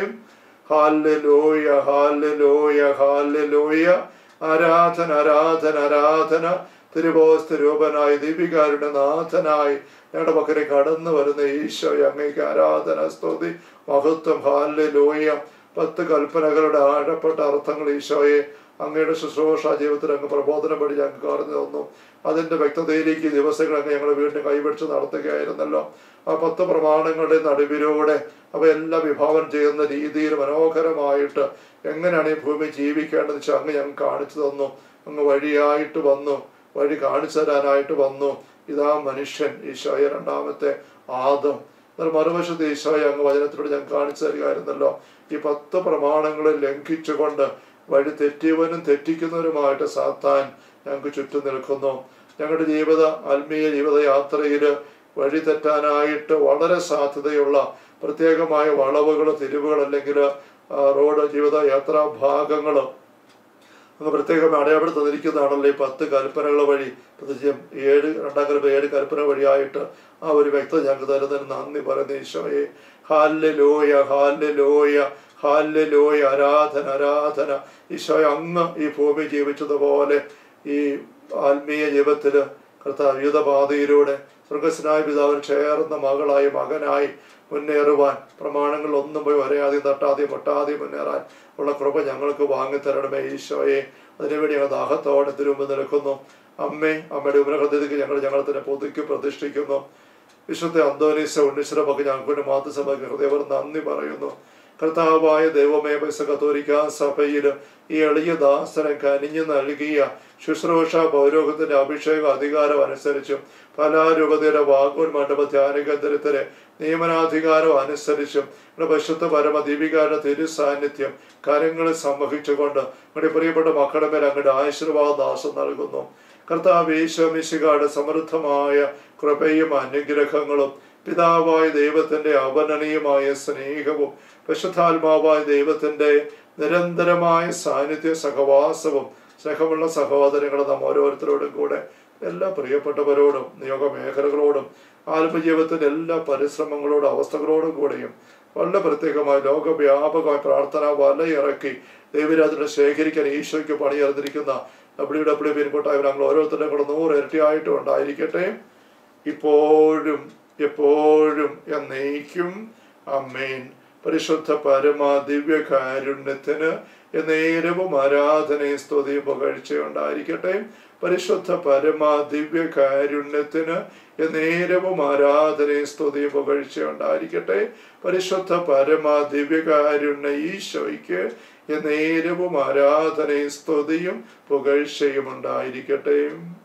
ഹാലലോയ ഹാലലോയ ഹാലലോയ ആരാധന ആരാധന ആരാധന തിരുവോസ്ത രൂപനായി ദീപികാരുടെ നാഥനായി ഞങ്ങളുടെ പക്കരെ കടന്നു വരുന്ന ഈശോ അങ്ങേക്ക് ആരാധന സ്തുതി മഹത്വം ഹാലലോയ പത്ത് കൽപ്പനകളുടെ ആഴപ്പെട്ട അർത്ഥങ്ങൾ ഈശോയെ അങ്ങയുടെ ശുശ്രൂഷ ജീവിതത്തിൽ അങ്ങ് പ്രബോധനം വഴി ഞങ്ങൾക്ക് അറിഞ്ഞു തന്നു അതിന്റെ വ്യക്തതയിലേക്ക് ഈ ദിവസങ്ങൾ അങ്ങ് ഞങ്ങൾ വീണ്ടും കൈപിടിച്ച് നടത്തുകയായിരുന്നല്ലോ ആ പത്ത് പ്രമാണങ്ങളുടെ നടുവിലൂടെ അവയെല്ലാം വിഭാവനം ചെയ്യുന്ന രീതിയിൽ മനോഹരമായിട്ട് എങ്ങനെയാണ് ഈ ഭൂമി ജീവിക്കേണ്ടതെന്ന് വെച്ചാൽ അങ്ങ് ഞങ്ങൾ കാണിച്ചു തന്നു അങ്ങ് വഴിയായിട്ട് വന്നു വഴി കാണിച്ചു തരാനായിട്ട് വന്നു ഇതാ മനുഷ്യൻ ഈശോയെ രണ്ടാമത്തെ ആദം എന്നാൽ മറുവശത്ത് ഈശോയെ അങ്ങ് വചനത്തിലൂടെ ഞാൻ കാണിച്ചു തരികയായിരുന്നല്ലോ ഈ പത്ത് പ്രമാണങ്ങളെ ലംഘിച്ചുകൊണ്ട് വഴി തെറ്റിയവനും തെറ്റിക്കുന്നവരുമായിട്ട് സാത്താൻ ഞങ്ങൾക്ക് ചുറ്റും നിൽക്കുന്നു ഞങ്ങളുടെ ജീവിത ആത്മീയ ജീവിത യാത്രയിൽ വഴി തെറ്റാനായിട്ട് വളരെ സാധ്യതയുള്ള പ്രത്യേകമായ വളവുകൾ തിരിവുകൾ അല്ലെങ്കിൽ റോഡ് ജീവിത യാത്രാ ഭാഗങ്ങൾ അങ്ങ് പ്രത്യേകം അടയാളപ്പെടുത്തി തന്നിരിക്കുന്നതാണല്ലോ ഈ പത്ത് കൽപ്പനകൾ വഴി പ്രത്യേകം ഏഴ് രണ്ടാം കൽപ്പന ഏഴ് കൽപ്പന വഴിയായിട്ട് ആ ഒരു വ്യക്തത ഞങ്ങൾക്ക് തരുന്നതിന് നന്ദി പറയുന്ന ഈശോയെ ഹാല്യ ലോയ ഹാല്യ ലോയ ഹാല്യ ലോയ ആരാധന ആരാധന ഈശോയെ അങ്ങ് ഈ ഭൂമി ജീവിച്ചതുപോലെ ഈ ആത്മീയ ജീവിതത്തിൽ കർത്താവ് യുദ്ധപാതയിലൂടെ സ്വർഗസ്നായ പിതാവിന് ചേർന്ന മകളായി മകനായി മുന്നേറുവാൻ പ്രമാണങ്ങൾ ഒന്നും പോയി വരയാതെയും തട്ടാതെയും മുട്ടാതെയും മുന്നേറാൻ ഉള്ള കൃപ ഞങ്ങൾക്ക് വാങ്ങിത്തരണമേ ഈശോയെ അതിനുവേണ്ടി ഞങ്ങൾ ദാഹത്തോടെ തിരുമ്പ് നിൽക്കുന്നു അമ്മേ അമ്മയുടെ ഉപനഹൃദയത്തിലേക്ക് ഞങ്ങൾ ഞങ്ങളെ തന്നെ പുതുക്കി പ്രതിഷ്ഠിക്കുന്നു വിശുദ്ധ അന്തോനീസ ഉണ്ണീശ്വരമൊക്കെ ഞങ്ങൾക്ക് വേണ്ടി മാതൃസഭയ്ക്ക് ഹൃദയവർ നന്ദി പറയുന്നു കർത്താവായ ദൈവമേ പൈസ കത്തോലിക്ക സഭയിൽ ഈ എളിയ ദാസനെ കനിഞ്ഞു നൽകിയ ശുശ്രൂഷ പൗരോഗത്തിന്റെ അഭിഷേക അധികാരം അനുസരിച്ചും കലാരൂപതയുടെ വാഗൂർ മണ്ഡപ ധ്യാന കേന്ദ്രത്തിലെ നിയമനാധികാരം അനുസരിച്ചും നമ്മുടെ പരിശുദ്ധ പരമ ദീപികാരുടെ തിരു സാന്നിധ്യം കരങ്ങളിൽ സംവഹിച്ചുകൊണ്ട് നമ്മുടെ പ്രിയപ്പെട്ട മക്കളുടെ മേൽ അങ്ങയുടെ ആശീർവാദാസം നൽകുന്നു കർത്താവ് ഈശോമിശികാട് സമൃദ്ധമായ കൃപയും അനുഗ്രഹങ്ങളും പിതാവായ ദൈവത്തിന്റെ അവർണനീയമായ സ്നേഹവും പരിശുദ്ധാത്മാവായ ദൈവത്തിന്റെ നിരന്തരമായ സാന്നിധ്യ സഹവാസവും സ്നേഹമുള്ള സഹോദരങ്ങളും നാം ഓരോരുത്തരോടും കൂടെ എല്ലാ പ്രിയപ്പെട്ടവരോടും നിയോഗ മേഖലകളോടും ആത്മജീവിതത്തിന്റെ എല്ലാ പരിശ്രമങ്ങളോടും അവസ്ഥകളോടും കൂടെയും വളരെ പ്രത്യേകമായി ലോകവ്യാപകമായ പ്രാർത്ഥന വലയിറക്കി ദൈവരാജനെ ശേഖരിക്കാൻ ഈശോയ്ക്ക് പണിയറിഞ്ഞിരിക്കുന്ന ഡബ്ല്യു ഡബ്ല്യു പിൻകൊട്ടായ ഞങ്ങൾ ഓരോരുത്തരുടെയും കൂടെ നൂറ് ഇരട്ടിയായിട്ടും ഉണ്ടായിരിക്കട്ടെ ഇപ്പോഴും എപ്പോഴും എന്നേക്കും അമ്മേൻ പരിശുദ്ധ പരമ ദിവ്യകാരുണ്യത്തിന് നേരവും ആരാധനയും സ്തുതിയും പുകഴ്ചയുണ്ടായിരിക്കട്ടെ പരിശുദ്ധ പരമ ദിവ്യകാരുണ്യത്തിന് നേരവും ആരാധനയും സ്തുതിയും പുകഴ്ചയുണ്ടായിരിക്കട്ടെ പരിശുദ്ധ പരമ ദിവ്യകാരുണ്യ ഈശോയ്ക്ക് നേരവും ആരാധനയും സ്തുതിയും പുകഴ്ചയും ഉണ്ടായിരിക്കട്ടെ